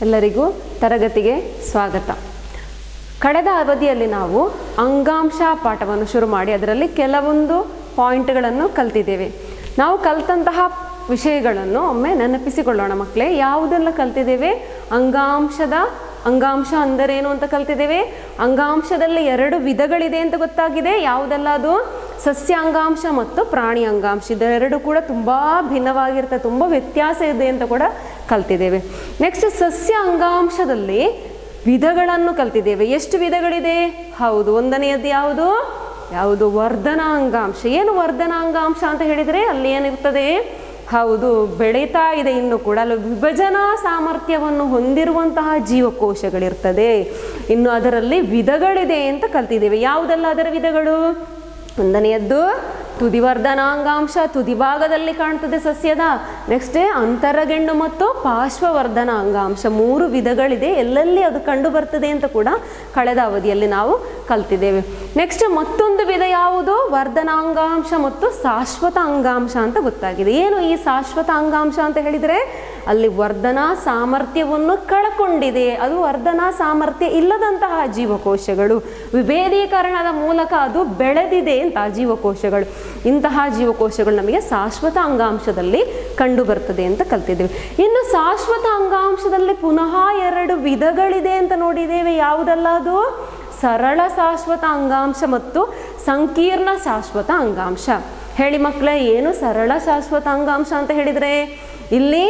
ಎಲ್ಲರಿಗೂ ತರಗತಿಗೆ ಸ್ವಾಗತ ಕಳೆದ ಅವಧಿಯಲ್ಲಿ ನಾವು ಅಂಗಾಂಶ ಪಾಠವನ್ನು ಶುರು ಮಾಡಿ ಅದರಲ್ಲಿ ಕೆಲವೊಂದು ಪಾಯಿಂಟ್ಗಳನ್ನು ಕಲ್ತಿದ್ದೇವೆ ನಾವು ಕಲ್ತಂತಹ ವಿಷಯಗಳನ್ನು ಒಮ್ಮೆ ನೆನಪಿಸಿಕೊಳ್ಳೋಣ ಮಕ್ಕಳೇ ಯಾವುದೆಲ್ಲ ಕಲ್ತಿದ್ದೇವೆ ಅಂಗಾಂಶದ ಅಂಗಾಂಶ ಅಂದರೇನು ಅಂತ ಕಲ್ತಿದ್ದೇವೆ ಅಂಗಾಂಶದಲ್ಲಿ ಎರಡು ವಿಧಗಳಿದೆ ಅಂತ ಗೊತ್ತಾಗಿದೆ ಯಾವುದೆಲ್ಲ ಅದು ಸಸ್ಯ ಅಂಗಾಂಶ ಮತ್ತು ಪ್ರಾಣಿ ಅಂಗಾಂಶ ಇದೆರಡು ಕೂಡ ತುಂಬ ಭಿನ್ನವಾಗಿರ್ತದೆ ತುಂಬ ವ್ಯತ್ಯಾಸ ಇದೆ ಅಂತ ಕೂಡ ಕಲ್ತಿದ್ದೇವೆ ನೆಕ್ಸ್ಟ್ ಸಸ್ಯ ಅಂಗಾಂಶದಲ್ಲಿ ವಿಧಗಳನ್ನು ಕಲ್ತಿದ್ದೇವೆ ಎಷ್ಟು ವಿಧಗಳಿದೆ ಹೌದು ಒಂದನೆಯದ್ದು ಯಾವುದು ಯಾವುದು ವರ್ಧನಾ ಅಂಗಾಂಶ ಏನು ವರ್ಧನಾ ಅಂಗಾಂಶ ಅಂತ ಹೇಳಿದರೆ ಅಲ್ಲಿ ಏನಿರ್ತದೆ ಹೌದು ಬೆಳೀತಾ ಇದೆ ಇನ್ನು ಕೂಡ ಅಲ್ಲಿ ವಿಭಜನಾ ಸಾಮರ್ಥ್ಯವನ್ನು ಹೊಂದಿರುವಂತಹ ಜೀವಕೋಶಗಳಿರ್ತದೆ ಇನ್ನು ಅದರಲ್ಲಿ ವಿಧಗಳಿದೆ ಅಂತ ಕಲ್ತಿದ್ದೇವೆ ಯಾವುದೆಲ್ಲ ಅದರ ವಿಧಗಳು ಒಂದನೆಯದ್ದು ತುದಿವರ್ಧನಾಂಗಾಂಶ ತುದಿ ಭಾಗದಲ್ಲಿ ಕಾಣ್ತದೆ ಸಸ್ಯದ ನೆಕ್ಸ್ಟ್ ಅಂತರಗೆಂಡು ಮತ್ತು ಪಾರ್ಶ್ವವರ್ಧನ ಅಂಗಾಂಶ ಮೂರು ವಿಧಗಳಿದೆ ಎಲ್ಲೆಲ್ಲಿ ಅದು ಕಂಡು ಬರ್ತದೆ ಅಂತ ಕೂಡ ಕಳೆದ ಅವಧಿಯಲ್ಲಿ ನಾವು ಕಲ್ತಿದ್ದೇವೆ ನೆಕ್ಸ್ಟ್ ಮತ್ತೊಂದು ವಿಧ ಯಾವುದು ವರ್ಧನಾಂಗಾಂಶ ಮತ್ತು ಶಾಶ್ವತ ಅಂಗಾಂಶ ಅಂತ ಗೊತ್ತಾಗಿದೆ ಏನು ಈ ಶಾಶ್ವತ ಅಂಗಾಂಶ ಅಂತ ಹೇಳಿದರೆ ಅಲ್ಲಿ ವರ್ಧನಾ ಸಾಮರ್ಥ್ಯವನ್ನು ಕಳ್ಕೊಂಡಿದೆ ಅದು ವರ್ಧನಾ ಸಾಮರ್ಥ್ಯ ಇಲ್ಲದಂತಹ ಜೀವಕೋಶಗಳು ವಿಭೇದೀಕರಣದ ಮೂಲಕ ಅದು ಬೆಳೆದಿದೆ ಅಂತ ಆ ಜೀವಕೋಶಗಳು ಇಂತಹ ಜೀವಕೋಶಗಳು ನಮಗೆ ಶಾಶ್ವತ ಅಂಗಾಂಶದಲ್ಲಿ ಕಂಡು ಬರ್ತದೆ ಅಂತ ಕಲ್ತಿದ್ದೇವೆ ಇನ್ನು ಶಾಶ್ವತ ಅಂಗಾಂಶದಲ್ಲಿ ಪುನಃ ಎರಡು ವಿಧಗಳಿದೆ ಅಂತ ನೋಡಿದ್ದೇವೆ ಯಾವುದಲ್ಲ ಅದು ಸರಳ ಶಾಶ್ವತ ಅಂಗಾಂಶ ಮತ್ತು ಸಂಕೀರ್ಣ ಶಾಶ್ವತ ಅಂಗಾಂಶ ಹೇಳಿ ಮಕ್ಕಳೇ ಏನು ಸರಳ ಶಾಶ್ವತ ಅಂಗಾಂಶ ಅಂತ ಹೇಳಿದರೆ ಇಲ್ಲಿ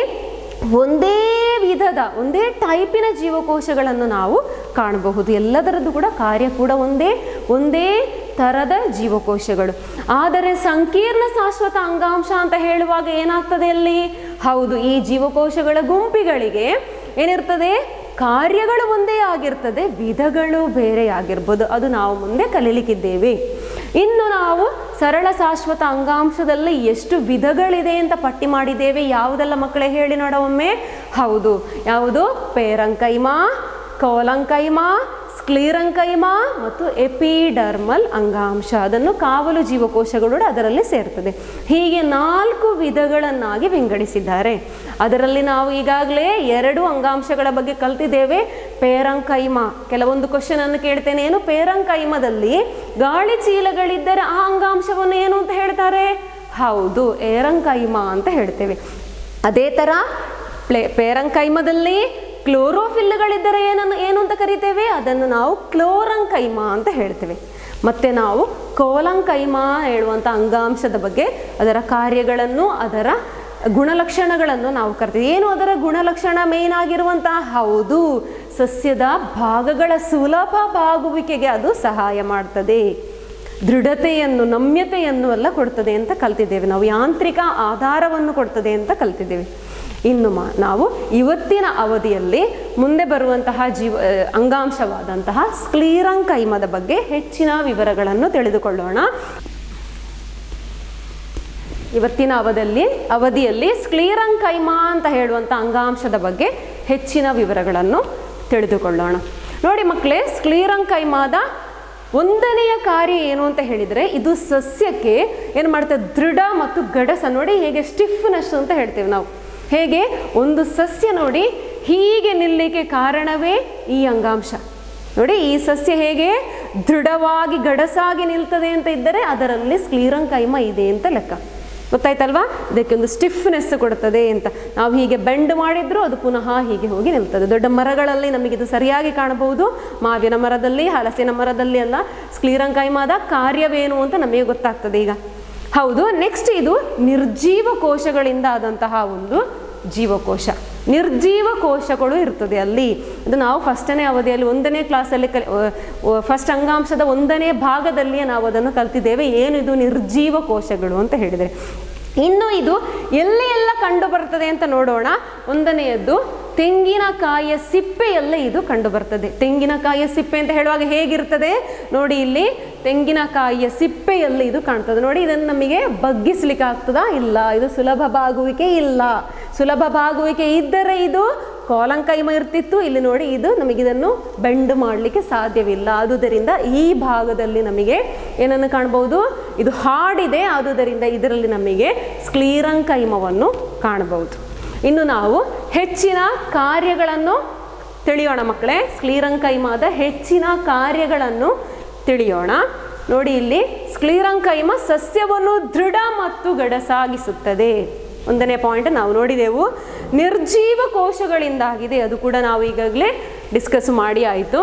ಒಂದೇ ವಿಧದ ಒಂದೇ ಟೈಪಿನ ಜೀವಕೋಶಗಳನ್ನು ನಾವು ಕಾಣಬಹುದು ಎಲ್ಲದರದ್ದು ಕೂಡ ಕಾರ್ಯ ಕೂಡ ಒಂದೇ ಒಂದೇ ಥರದ ಜೀವಕೋಶಗಳು ಆದರೆ ಸಂಕೀರ್ಣ ಶಾಶ್ವತ ಅಂಗಾಂಶ ಅಂತ ಹೇಳುವಾಗ ಏನಾಗ್ತದೆ ಅಲ್ಲಿ ಹೌದು ಈ ಜೀವಕೋಶಗಳ ಗುಂಪಿಗಳಿಗೆ ಏನಿರ್ತದೆ ಕಾರ್ಯಗಳು ಒಂದೇ ಆಗಿರ್ತದೆ ವಿಧಗಳು ಬೇರೆ ಆಗಿರ್ಬೋದು ಅದು ನಾವು ಮುಂದೆ ಕಲೀಲಿಕ್ಕಿದ್ದೇವೆ ಇನ್ನು ನಾವು ಸರಳ ಶಾಶ್ವತ ಅಂಗಾಂಶದಲ್ಲಿ ಎಷ್ಟು ವಿಧಗಳಿದೆ ಅಂತ ಪಟ್ಟಿ ಮಾಡಿದ್ದೇವೆ ಯಾವುದೆಲ್ಲ ಮಕ್ಕಳೇ ಹೇಳಿ ನೋಡ ಒಮ್ಮೆ ಹೌದು ಯಾವುದು ಪೇರಂಕೈಮಾ ಕೋಲಂಕೈಮಾ ಸ್ಕ್ಲೀರಂಕೈಮಾ ಮತ್ತು ಎಪಿಡರ್ಮಲ್ ಅಂಗಾಂಶ ಅದನ್ನು ಕಾವಲು ಜೀವಕೋಶಗಳು ಅದರಲ್ಲಿ ಸೇರ್ತದೆ ಹೀಗೆ ನಾಲ್ಕು ವಿಧಗಳನ್ನಾಗಿ ವಿಂಗಡಿಸಿದ್ದಾರೆ ಅದರಲ್ಲಿ ನಾವು ಈಗಾಗಲೇ ಎರಡು ಅಂಗಾಂಶಗಳ ಬಗ್ಗೆ ಕಲ್ತಿದ್ದೇವೆ ಪೇರಂಕೈಮಾ ಕೆಲವೊಂದು ಕ್ವಶನ್ ಅನ್ನು ಕೇಳ್ತೇನೆ ಏನು ಪೇರಂಕೈಮದಲ್ಲಿ ಗಾಳಿ ಚೀಲಗಳಿದ್ದರೆ ಆ ಅಂಗಾಂಶವನ್ನು ಏನು ಅಂತ ಹೇಳ್ತಾರೆ ಹೌದು ಏರಂಕೈಮಾ ಅಂತ ಹೇಳ್ತೇವೆ ಅದೇ ಥರ ಪ್ಲೇ ಪೇರಂಕೈಮದಲ್ಲಿ ಕ್ಲೋರೋಫಿಲ್ಗಳಿದ್ದರೆ ಏನನ್ನು ಏನು ಅಂತ ಕರಿತೇವೆ ಅದನ್ನು ನಾವು ಕ್ಲೋರಂಕೈಮಾ ಅಂತ ಹೇಳ್ತೇವೆ ಮತ್ತು ನಾವು ಕೋಲಂಕೈಮಾ ಹೇಳುವಂಥ ಅಂಗಾಂಶದ ಬಗ್ಗೆ ಅದರ ಕಾರ್ಯಗಳನ್ನು ಅದರ ಗುಣಲಕ್ಷಣಗಳನ್ನು ನಾವು ಕರಿತೀವಿ ಏನು ಅದರ ಗುಣಲಕ್ಷಣ ಮೇನ್ ಆಗಿರುವಂತಹ ಹೌದು ಸಸ್ಯದ ಭಾಗಗಳ ಸುಲಭ ಬಾಗುವಿಕೆಗೆ ಅದು ಸಹಾಯ ಮಾಡ್ತದೆ ದೃಢತೆಯನ್ನು ನಮ್ಯತೆಯನ್ನು ಎಲ್ಲ ಕೊಡ್ತದೆ ಅಂತ ಕಲ್ತಿದ್ದೇವೆ ನಾವು ಯಾಂತ್ರಿಕ ಆಧಾರವನ್ನು ಕೊಡ್ತದೆ ಅಂತ ಕಲ್ತಿದ್ದೇವೆ ಇನ್ನು ಮಾ ನಾವು ಇವತ್ತಿನ ಅವಧಿಯಲ್ಲಿ ಮುಂದೆ ಬರುವಂತಹ ಜೀವ ಅಂಗಾಂಶವಾದಂತಹ ಸ್ಕ್ಲೀರಂಕೈಮದ ಬಗ್ಗೆ ಹೆಚ್ಚಿನ ವಿವರಗಳನ್ನು ತಿಳಿದುಕೊಳ್ಳೋಣ ಇವತ್ತಿನ ಅವಧಿಯಲ್ಲಿ ಅವಧಿಯಲ್ಲಿ ಸ್ಕ್ಲೀರಂಕೈಮಾ ಅಂತ ಹೇಳುವಂಥ ಅಂಗಾಂಶದ ಬಗ್ಗೆ ಹೆಚ್ಚಿನ ವಿವರಗಳನ್ನು ತಿಳಿದುಕೊಳ್ಳೋಣ ನೋಡಿ ಮಕ್ಕಳೇ ಸ್ಕ್ಲೀರಂಕೈಮಾದ ಒಂದನೆಯ ಕಾರ್ಯ ಏನು ಅಂತ ಹೇಳಿದರೆ ಇದು ಸಸ್ಯಕ್ಕೆ ಏನು ಮಾಡ್ತದೆ ದೃಢ ಮತ್ತು ಗಡಸ ನೋಡಿ ಹೇಗೆ ಸ್ಟಿಫ್ನೆಸ್ ಅಂತ ಹೇಳ್ತೇವೆ ನಾವು ಹೇಗೆ ಒಂದು ಸಸ್ಯ ನೋಡಿ ಹೀಗೆ ನಿಲ್ಲಲಿಕ್ಕೆ ಕಾರಣವೇ ಈ ಅಂಗಾಂಶ ನೋಡಿ ಈ ಸಸ್ಯ ಹೇಗೆ ದೃಢವಾಗಿ ಗಡಸಾಗಿ ನಿಲ್ತದೆ ಅಂತ ಇದ್ದರೆ ಅದರಲ್ಲಿ ಸ್ಕ್ಲೀರಂಕೈಮ ಇದೆ ಅಂತ ಲೆಕ್ಕ ಗೊತ್ತಾಯ್ತಲ್ವಾ ಇದಕ್ಕೆ ಒಂದು ಸ್ಟಿಫ್ನೆಸ್ ಕೊಡ್ತದೆ ಅಂತ ನಾವು ಹೀಗೆ ಬೆಂಡ್ ಮಾಡಿದ್ರು ಅದು ಪುನಃ ಹೀಗೆ ಹೋಗಿ ನಿಲ್ತದೆ ದೊಡ್ಡ ಮರಗಳಲ್ಲಿ ನಮಗಿದು ಸರಿಯಾಗಿ ಕಾಣಬಹುದು ಮಾವಿನ ಮರದಲ್ಲಿ ಹಲಸಿನ ಮರದಲ್ಲಿ ಎಲ್ಲ ಸ್ಕ್ಲೀರಂಕೈಮಾದ ಕಾರ್ಯವೇನು ಅಂತ ನಮಗೆ ಗೊತ್ತಾಗ್ತದೆ ಈಗ ಹೌದು ನೆಕ್ಸ್ಟ್ ಇದು ನಿರ್ಜೀವ ಕೋಶಗಳಿಂದ ಆದಂತಹ ಒಂದು ಜೀವಕೋಶ ನಿರ್ಜೀವ ಕೋಶಗಳು ಇರ್ತದೆ ಅಲ್ಲಿ ಅದು ನಾವು ಫಸ್ಟನೇ ಅವಧಿಯಲ್ಲಿ ಒಂದನೇ ಕ್ಲಾಸಲ್ಲಿ ಕಲಿ ಫಸ್ಟ್ ಅಂಗಾಂಶದ ಒಂದನೇ ಭಾಗದಲ್ಲಿಯೇ ನಾವು ಅದನ್ನು ಕಲ್ತಿದ್ದೇವೆ ಏನು ಇದು ನಿರ್ಜೀವ ಕೋಶಗಳು ಅಂತ ಹೇಳಿದರೆ ಇನ್ನು ಇದು ಎಲ್ಲಿ ಎಲ್ಲ ಕಂಡು ಬರ್ತದೆ ಅಂತ ನೋಡೋಣ ಒಂದನೆಯದ್ದು ತೆಂಗಿನಕಾಯಿಯ ಸಿಪ್ಪೆಯಲ್ಲೇ ಇದು ಕಂಡು ಬರ್ತದೆ ತೆಂಗಿನಕಾಯಿಯ ಸಿಪ್ಪೆ ಅಂತ ಹೇಳುವಾಗ ಹೇಗಿರ್ತದೆ ನೋಡಿ ಇಲ್ಲಿ ತೆಂಗಿನಕಾಯಿಯ ಸಿಪ್ಪೆಯಲ್ಲಿ ಇದು ಕಾಣ್ತದೆ ನೋಡಿ ಇದನ್ನು ನಮಗೆ ಬಗ್ಗಿಸ್ಲಿಕ್ಕೆ ಆಗ್ತದಾ ಇಲ್ಲ ಇದು ಸುಲಭ ಬಾಗುವಿಕೆ ಇಲ್ಲ ಸುಲಭ ಬಾಗುವಿಕೆ ಇದ್ದರೆ ಇದು ಕೋಲಂಕೈಮ ಇರ್ತಿತ್ತು ಇಲ್ಲಿ ನೋಡಿ ಇದು ನಮಗಿದನ್ನು ಬೆಂಡ್ ಮಾಡಲಿಕ್ಕೆ ಸಾಧ್ಯವಿಲ್ಲ ಆದುದರಿಂದ ಈ ಭಾಗದಲ್ಲಿ ನಮಗೆ ಏನನ್ನು ಕಾಣ್ಬೋದು ಇದು ಹಾಡಿದೆ ಆದುದರಿಂದ ಇದರಲ್ಲಿ ನಮಗೆ ಸ್ಕ್ಲೀರಂಕೈಮವನ್ನು ಕಾಣಬಹುದು ಇನ್ನು ನಾವು ಹೆಚ್ಚಿನ ಕಾರ್ಯಗಳನ್ನು ತಿಳಿಯೋಣ ಮಕ್ಕಳೇ ಸ್ಕ್ಲೀರಂಕೈಮಾದ ಹೆಚ್ಚಿನ ಕಾರ್ಯಗಳನ್ನು ತಿಳಿಯೋಣ ನೋಡಿ ಇಲ್ಲಿ ಸ್ಕ್ಲೀರಂಕೈಮ ಸಸ್ಯವನ್ನು ದೃಢ ಮತ್ತು ಗಡಸಾಗಿಸುತ್ತದೆ ಒಂದನೇ ಪಾಯಿಂಟ್ ನಾವು ನೋಡಿದೆವು ನಿರ್ಜೀವ ಕೋಶಗಳಿಂದಾಗಿದೆ ಅದು ಕೂಡ ನಾವು ಈಗಾಗಲೇ ಡಿಸ್ಕಸ್ ಮಾಡಿ ಆಯಿತು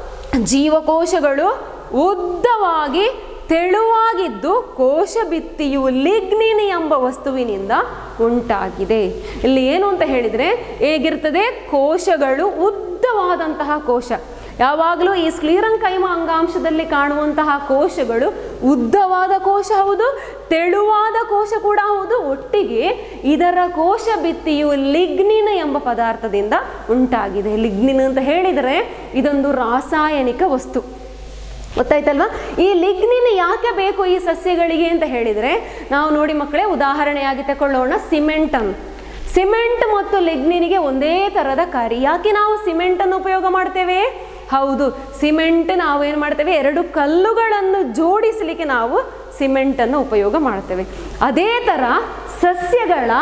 ಜೀವಕೋಶಗಳು ಉದ್ದವಾಗಿ ತೆಳುವಾಗಿದ್ದು ಕೋಶ ಭಿತ್ತಿಯು ಲಿಗ್ನಿನ್ ಎಂಬ ವಸ್ತುವಿನಿಂದ ಉಂಟಾಗಿದೆ ಇಲ್ಲಿ ಏನು ಅಂತ ಹೇಳಿದರೆ ಹೇಗಿರ್ತದೆ ಕೋಶಗಳು ಉದ್ದವಾದಂತಹ ಕೋಶ ಯಾವಾಗಲೂ ಈ ಸ್ಕ್ಲೀರಂಕೈಮ ಅಂಗಾಂಶದಲ್ಲಿ ಕಾಣುವಂತಹ ಕೋಶಗಳು ಉದ್ದವಾದ ಕೋಶ ಹೌದು ತೆಳುವಾದ ಕೋಶ ಕೂಡ ಹೌದು ಒಟ್ಟಿಗೆ ಇದರ ಕೋಶ ಭಿತ್ತಿಯು ಲಿಗ್ನಿನ್ ಎಂಬ ಪದಾರ್ಥದಿಂದ ಉಂಟಾಗಿದೆ ಲಿಗ್ನಿನ್ ಅಂತ ಹೇಳಿದರೆ ಇದೊಂದು ರಾಸಾಯನಿಕ ವಸ್ತು ಗೊತ್ತಾಯ್ತಲ್ವಾ ಈ ಲಿಗ್ನಿನ್ ಯಾಕೆ ಬೇಕು ಈ ಸಸ್ಯಗಳಿಗೆ ಅಂತ ಹೇಳಿದರೆ ನಾವು ನೋಡಿ ಮಕ್ಕಳೇ ಉದಾಹರಣೆಯಾಗಿ ತಗೊಳ್ಳೋಣ ಸಿಮೆಂಟ್ ಅನ್ನು ಸಿಮೆಂಟ್ ಮತ್ತು ಲಿಗ್ನಿನಿಗೆ ಒಂದೇ ಥರದ ಕಾರ್ಯ ಯಾಕೆ ನಾವು ಸಿಮೆಂಟನ್ನು ಉಪಯೋಗ ಮಾಡ್ತೇವೆ ಹೌದು ಸಿಮೆಂಟ್ ನಾವು ಏನು ಮಾಡ್ತೇವೆ ಎರಡು ಕಲ್ಲುಗಳನ್ನು ಜೋಡಿಸಲಿಕ್ಕೆ ನಾವು ಸಿಮೆಂಟನ್ನು ಉಪಯೋಗ ಮಾಡ್ತೇವೆ ಅದೇ ಥರ ಸಸ್ಯಗಳ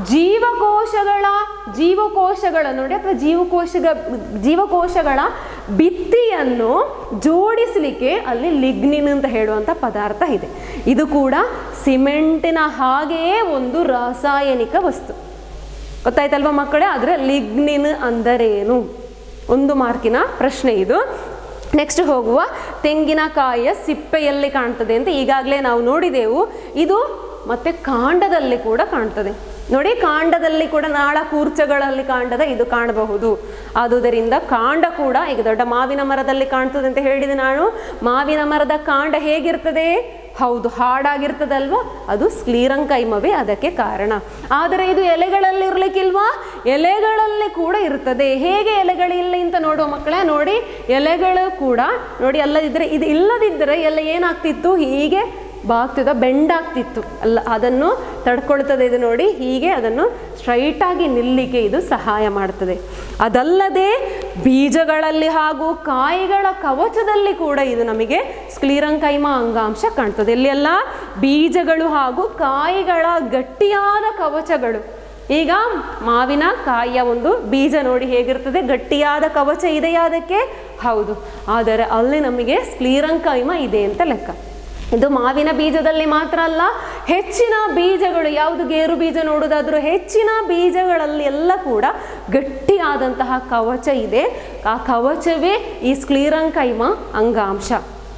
ಜೀವಕೋಶಗಳ ಜೀವಕೋಶಗಳ ನೋಡಿ ಅಥವಾ ಜೀವಕೋಶಗ ಜೀವಕೋಶಗಳ ಭಿತ್ತಿಯನ್ನು ಜೋಡಿಸಲಿಕ್ಕೆ ಅಲ್ಲಿ ಲಿಗ್ನಿನ್ ಅಂತ ಹೇಳುವಂಥ ಪದಾರ್ಥ ಇದೆ ಇದು ಕೂಡ ಸಿಮೆಂಟಿನ ಹಾಗೆಯೇ ಒಂದು ರಾಸಾಯನಿಕ ವಸ್ತು ಗೊತ್ತಾಯ್ತಲ್ವಾ ಮಕ್ಕಳೇ ಆದರೆ ಲಿಗ್ನಿನ್ ಅಂದರೇನು ಒಂದು ಮಾರ್ಕಿನ ಪ್ರಶ್ನೆ ಇದು ನೆಕ್ಸ್ಟ್ ಹೋಗುವ ತೆಂಗಿನಕಾಯಿಯ ಸಿಪ್ಪೆಯಲ್ಲಿ ಕಾಣ್ತದೆ ಅಂತ ಈಗಾಗಲೇ ನಾವು ನೋಡಿದೆವು ಇದು ಮತ್ತೆ ಕಾಂಡದಲ್ಲಿ ಕೂಡ ಕಾಣ್ತದೆ ನೋಡಿ ಕಾಂಡದಲ್ಲಿ ಕೂಡ ನಾಳ ಕೂರ್ಚಗಳಲ್ಲಿ ಕಾಂಡದ ಇದು ಕಾಣಬಹುದು ಆದುದರಿಂದ ಕಾಂಡ ಕೂಡ ಈಗ ದೊಡ್ಡ ಮಾವಿನ ಮರದಲ್ಲಿ ಕಾಣ್ತದೆ ಅಂತ ಹೇಳಿದೆ ನಾನು ಮಾವಿನ ಮರದ ಕಾಂಡ ಹೇಗಿರ್ತದೆ ಹೌದು ಹಾಡಾಗಿರ್ತದಲ್ವಾ ಅದು ಸ್ಕ್ಲೀರಂಕೈಮವೇ ಅದಕ್ಕೆ ಕಾರಣ ಆದರೆ ಇದು ಎಲೆಗಳಲ್ಲಿ ಇರ್ಲಿಕ್ಕಿಲ್ವಾ ಎಲೆಗಳಲ್ಲಿ ಕೂಡ ಇರ್ತದೆ ಹೇಗೆ ಎಲೆಗಳಿಲ್ಲ ಅಂತ ನೋಡುವ ಮಕ್ಕಳೇ ನೋಡಿ ಎಲೆಗಳು ಕೂಡ ನೋಡಿ ಅಲ್ಲದಿದ್ದರೆ ಇದು ಇಲ್ಲದಿದ್ದರೆ ಎಲ್ಲ ಏನಾಗ್ತಿತ್ತು ಹೀಗೆ ಬಾಗ್ತಿದ್ದ ಬೆಂಡಾಗ್ತಿತ್ತು ಅಲ್ಲ ಅದನ್ನು ತಡ್ಕೊಳ್ತದೆ ಇದು ನೋಡಿ ಹೀಗೆ ಅದನ್ನು ಸ್ಟ್ರೈಟಾಗಿ ನಿಲ್ಲಿಕ್ಕೆ ಇದು ಸಹಾಯ ಮಾಡ್ತದೆ ಅದಲ್ಲದೆ ಬೀಜಗಳಲ್ಲಿ ಹಾಗೂ ಕಾಯಿಗಳ ಕವಚದಲ್ಲಿ ಕೂಡ ಇದು ನಮಗೆ ಸ್ಕ್ಲೀರಂಕೈಮ ಅಂಗಾಂಶ ಕಾಣ್ತದೆ ಎಲ್ಲಿಯೆಲ್ಲ ಬೀಜಗಳು ಹಾಗೂ ಕಾಯಿಗಳ ಗಟ್ಟಿಯಾದ ಕವಚಗಳು ಈಗ ಮಾವಿನ ಕಾಯಿಯ ಒಂದು ಬೀಜ ನೋಡಿ ಹೇಗಿರ್ತದೆ ಗಟ್ಟಿಯಾದ ಕವಚ ಇದೆಯಾ ಅದಕ್ಕೆ ಹೌದು ಆದರೆ ಅಲ್ಲಿ ನಮಗೆ ಸ್ಕ್ಲೀರಂಕೈಮ ಇದೆ ಅಂತ ಲೆಕ್ಕ ಇದು ಮಾವಿನ ಬೀಜದಲ್ಲಿ ಮಾತ್ರ ಅಲ್ಲ ಹೆಚ್ಚಿನ ಬೀಜಗಳು ಯಾವುದು ಗೇರು ಬೀಜ ನೋಡೋದಾದ್ರೂ ಹೆಚ್ಚಿನ ಬೀಜಗಳಲ್ಲಿ ಎಲ್ಲ ಕೂಡ ಗಟ್ಟಿಯಾದಂತಹ ಕವಚ ಇದೆ ಆ ಕವಚವೇ ಈ ಸ್ಕ್ಲೀರಂಕೈಮ ಅಂಗಾಂಶ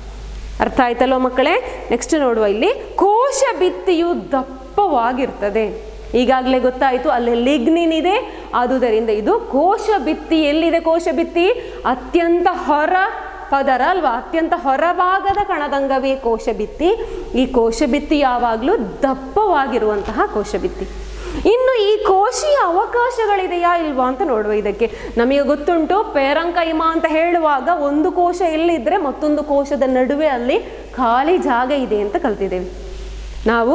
ಅರ್ಥ ಆಯ್ತಲ್ವ ಮಕ್ಕಳೇ ನೆಕ್ಸ್ಟ್ ನೋಡುವ ಇಲ್ಲಿ ಕೋಶ ಭಿತ್ತಿಯು ದಪ್ಪವಾಗಿರ್ತದೆ ಈಗಾಗಲೇ ಗೊತ್ತಾಯಿತು ಅಲ್ಲಿ ಲಿಗ್ನಿನ್ ಇದೆ ಆದುದರಿಂದ ಇದು ಕೋಶ ಭಿತ್ತಿ ಎಲ್ಲಿದೆ ಕೋಶ ಭಿತ್ತಿ ಅತ್ಯಂತ ಹೊರ ಪದರ ಅಲ್ವಾ ಅತ್ಯಂತ ಹೊರಭಾಗದ ಕಣದಂಗವೇ ಕೋಶಭಿತ್ತಿ ಈ ಕೋಶಭಿತ್ತಿ ಯಾವಾಗಲೂ ದಪ್ಪವಾಗಿರುವಂತಹ ಕೋಶಭಿತ್ತಿ ಇನ್ನು ಈ ಕೋಶೀಯ ಅವಕಾಶಗಳಿದೆಯಾ ಇಲ್ವಾ ಅಂತ ನೋಡುವ ಇದಕ್ಕೆ ನಮಗೆ ಗೊತ್ತುಂಟು ಪೇರಂಕೈಮ ಅಂತ ಹೇಳುವಾಗ ಒಂದು ಕೋಶ ಎಲ್ಲಿದ್ದರೆ ಮತ್ತೊಂದು ಕೋಶದ ನಡುವೆ ಅಲ್ಲಿ ಖಾಲಿ ಜಾಗ ಇದೆ ಅಂತ ಕಲ್ತಿದ್ದೇವೆ ನಾವು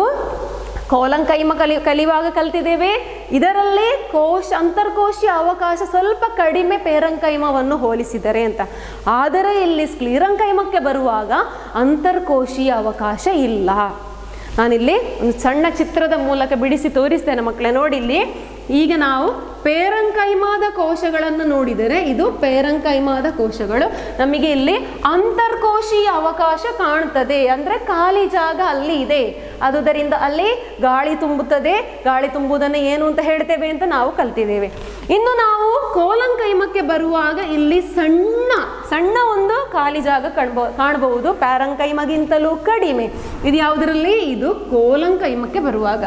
ಕೋಲಂಕೈಮ ಕಲಿ ಕಲಿಯುವಾಗ ಕಲ್ತಿದ್ದೇವೆ ಇದರಲ್ಲಿ ಕೋಶ ಅಂತರ್ಕೋಶೀಯ ಅವಕಾಶ ಸ್ವಲ್ಪ ಕಡಿಮೆ ಪೇರಂಕೈಮವನ್ನು ಹೋಲಿಸಿದರೆ ಅಂತ ಆದರೆ ಇಲ್ಲಿ ಸ್ಕ್ಲೀರಂಕೈಮಕ್ಕೆ ಬರುವಾಗ ಅಂತರ್ಕೋಶೀಯ ಅವಕಾಶ ಇಲ್ಲ ನಾನಿಲ್ಲಿ ಒಂದು ಸಣ್ಣ ಚಿತ್ರದ ಮೂಲಕ ಬಿಡಿಸಿ ತೋರಿಸ್ತೇನೆ ಮಕ್ಕಳೇ ನೋಡಿ ಇಲ್ಲಿ ಈಗ ನಾವು ಪೇರಂಕೈಮಾದ ಕೋಶಗಳನ್ನು ನೋಡಿದರೆ ಇದು ಪೇರಂಕೈಮಾದ ಕೋಶಗಳು ನಮಗೆ ಇಲ್ಲಿ ಅಂತರ್ಕೋಶೀಯ ಅವಕಾಶ ಕಾಣ್ತದೆ ಅಂದರೆ ಖಾಲಿ ಜಾಗ ಅಲ್ಲಿ ಇದೆ ಆದುದರಿಂದ ಅಲ್ಲಿ ಗಾಳಿ ತುಂಬುತ್ತದೆ ಗಾಳಿ ತುಂಬುವುದನ್ನು ಏನು ಅಂತ ಹೇಳ್ತೇವೆ ಅಂತ ನಾವು ಕಲ್ತಿದ್ದೇವೆ ಇನ್ನು ನಾವು ಕೋಲಂಕೈಮಕ್ಕೆ ಬರುವಾಗ ಇಲ್ಲಿ ಸಣ್ಣ ಸಣ್ಣ ಒಂದು ಖಾಲಿ ಜಾಗ ಕಾಣ್ಬೋ ಕಾಣಬಹುದು ಪ್ಯಾರಂಕೈಮಗಿಂತಲೂ ಕಡಿಮೆ ಇದು ಯಾವುದರಲ್ಲಿ ಇದು ಕೋಲಂಕೈಮಕ್ಕೆ ಬರುವಾಗ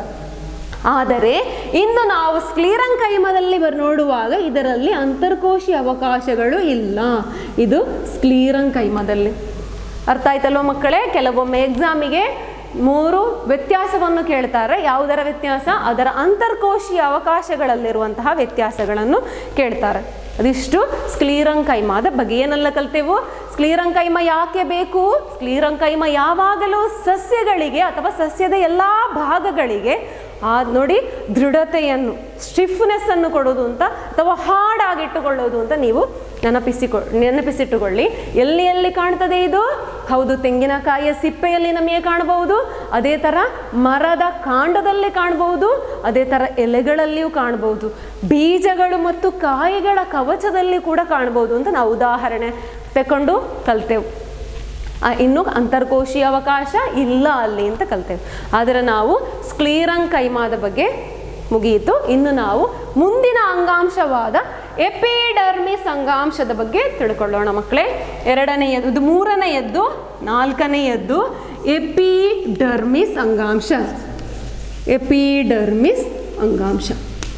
ಆದರೆ ಇನ್ನು ನಾವು ಸ್ಕ್ಲೀರಂಕೈಮದಲ್ಲಿ ಬರ್ ನೋಡುವಾಗ ಇದರಲ್ಲಿ ಅಂತರ್ಕೋಶಿ ಅವಕಾಶಗಳು ಇಲ್ಲ ಇದು ಸ್ಕ್ಲೀರಂಕೈಮದಲ್ಲಿ ಅರ್ಥ ಆಯ್ತಲ್ವ ಮಕ್ಕಳೇ ಕೆಲವೊಮ್ಮೆ ಎಕ್ಸಾಮಿಗೆ ಮೂರು ವ್ಯತ್ಯಾಸವನ್ನು ಕೇಳ್ತಾರೆ ಯಾವುದರ ವ್ಯತ್ಯಾಸ ಅದರ ಅಂತರ್ಕೋಶೀಯ ಅವಕಾಶಗಳಲ್ಲಿರುವಂತಹ ವ್ಯತ್ಯಾಸಗಳನ್ನು ಕೇಳ್ತಾರೆ ಅದಿಷ್ಟು ಸ್ಕ್ಲೀರಂಕೈಮಾದ ಬಗ್ಗೆ ಏನೆಲ್ಲ ಕಲ್ತೆವು ಸ್ಕ್ಲೀರಂಕೈಮ ಯಾಕೆ ಬೇಕು ಸ್ಕ್ಲೀರಂಕೈಮ ಯಾವಾಗಲೂ ಸಸ್ಯಗಳಿಗೆ ಅಥವಾ ಸಸ್ಯದ ಎಲ್ಲ ಭಾಗಗಳಿಗೆ ಆ ನೋಡಿ ದೃಢತೆಯನ್ನು ಸ್ಟಿಫ್ನೆಸ್ ಅನ್ನು ಕೊಡೋದು ಅಂತ ಅಥವಾ ಹಾಡಾಗಿಟ್ಟುಕೊಳ್ಳೋದು ಅಂತ ನೀವು ನೆನಪಿಸಿಕೊ ನೆನಪಿಸಿಟ್ಟುಕೊಳ್ಳಿ ಎಲ್ಲಿ ಎಲ್ಲಿ ಕಾಣ್ತದೆ ಇದು ಹೌದು ತೆಂಗಿನಕಾಯಿಯ ಸಿಪ್ಪೆಯಲ್ಲಿ ನಮಗೆ ಕಾಣಬಹುದು ಅದೇ ಥರ ಮರದ ಕಾಂಡದಲ್ಲಿ ಕಾಣಬಹುದು ಅದೇ ಥರ ಎಲೆಗಳಲ್ಲಿಯೂ ಕಾಣಬಹುದು ಬೀಜಗಳು ಮತ್ತು ಕಾಯಿಗಳ ಕವಚದಲ್ಲಿ ಕೂಡ ಕಾಣಬಹುದು ಅಂತ ನಾವು ಉದಾಹರಣೆ ತಕೊಂಡು ಕಲ್ತೆವು ಆ, ಇನ್ನು ಅಂತರ್ಕೋಶೀಯ ಅವಕಾಶ ಇಲ್ಲ ಅಲ್ಲಿ ಅಂತ ಕಲ್ತೇವೆ ಆದರೆ ನಾವು ಸ್ಕ್ಲೀರಂಗ್ ಕೈಮಾದ ಬಗ್ಗೆ ಮುಗಿಯಿತು ಇನ್ನು ನಾವು ಮುಂದಿನ ಅಂಗಾಂಶವಾದ ಎಪಿಡರ್ಮಿಸ್ ಅಂಗಾಂಶದ ಬಗ್ಗೆ ತಿಳ್ಕೊಳ್ಳೋಣ ಮಕ್ಕಳೇ ಎರಡನೆಯದು ಇದು ಮೂರನೆಯದ್ದು ನಾಲ್ಕನೆಯದ್ದು ಎಪಿಡರ್ಮಿಸ್ ಅಂಗಾಂಶ ಎಪಿಡರ್ಮಿಸ್ ಅಂಗಾಂಶ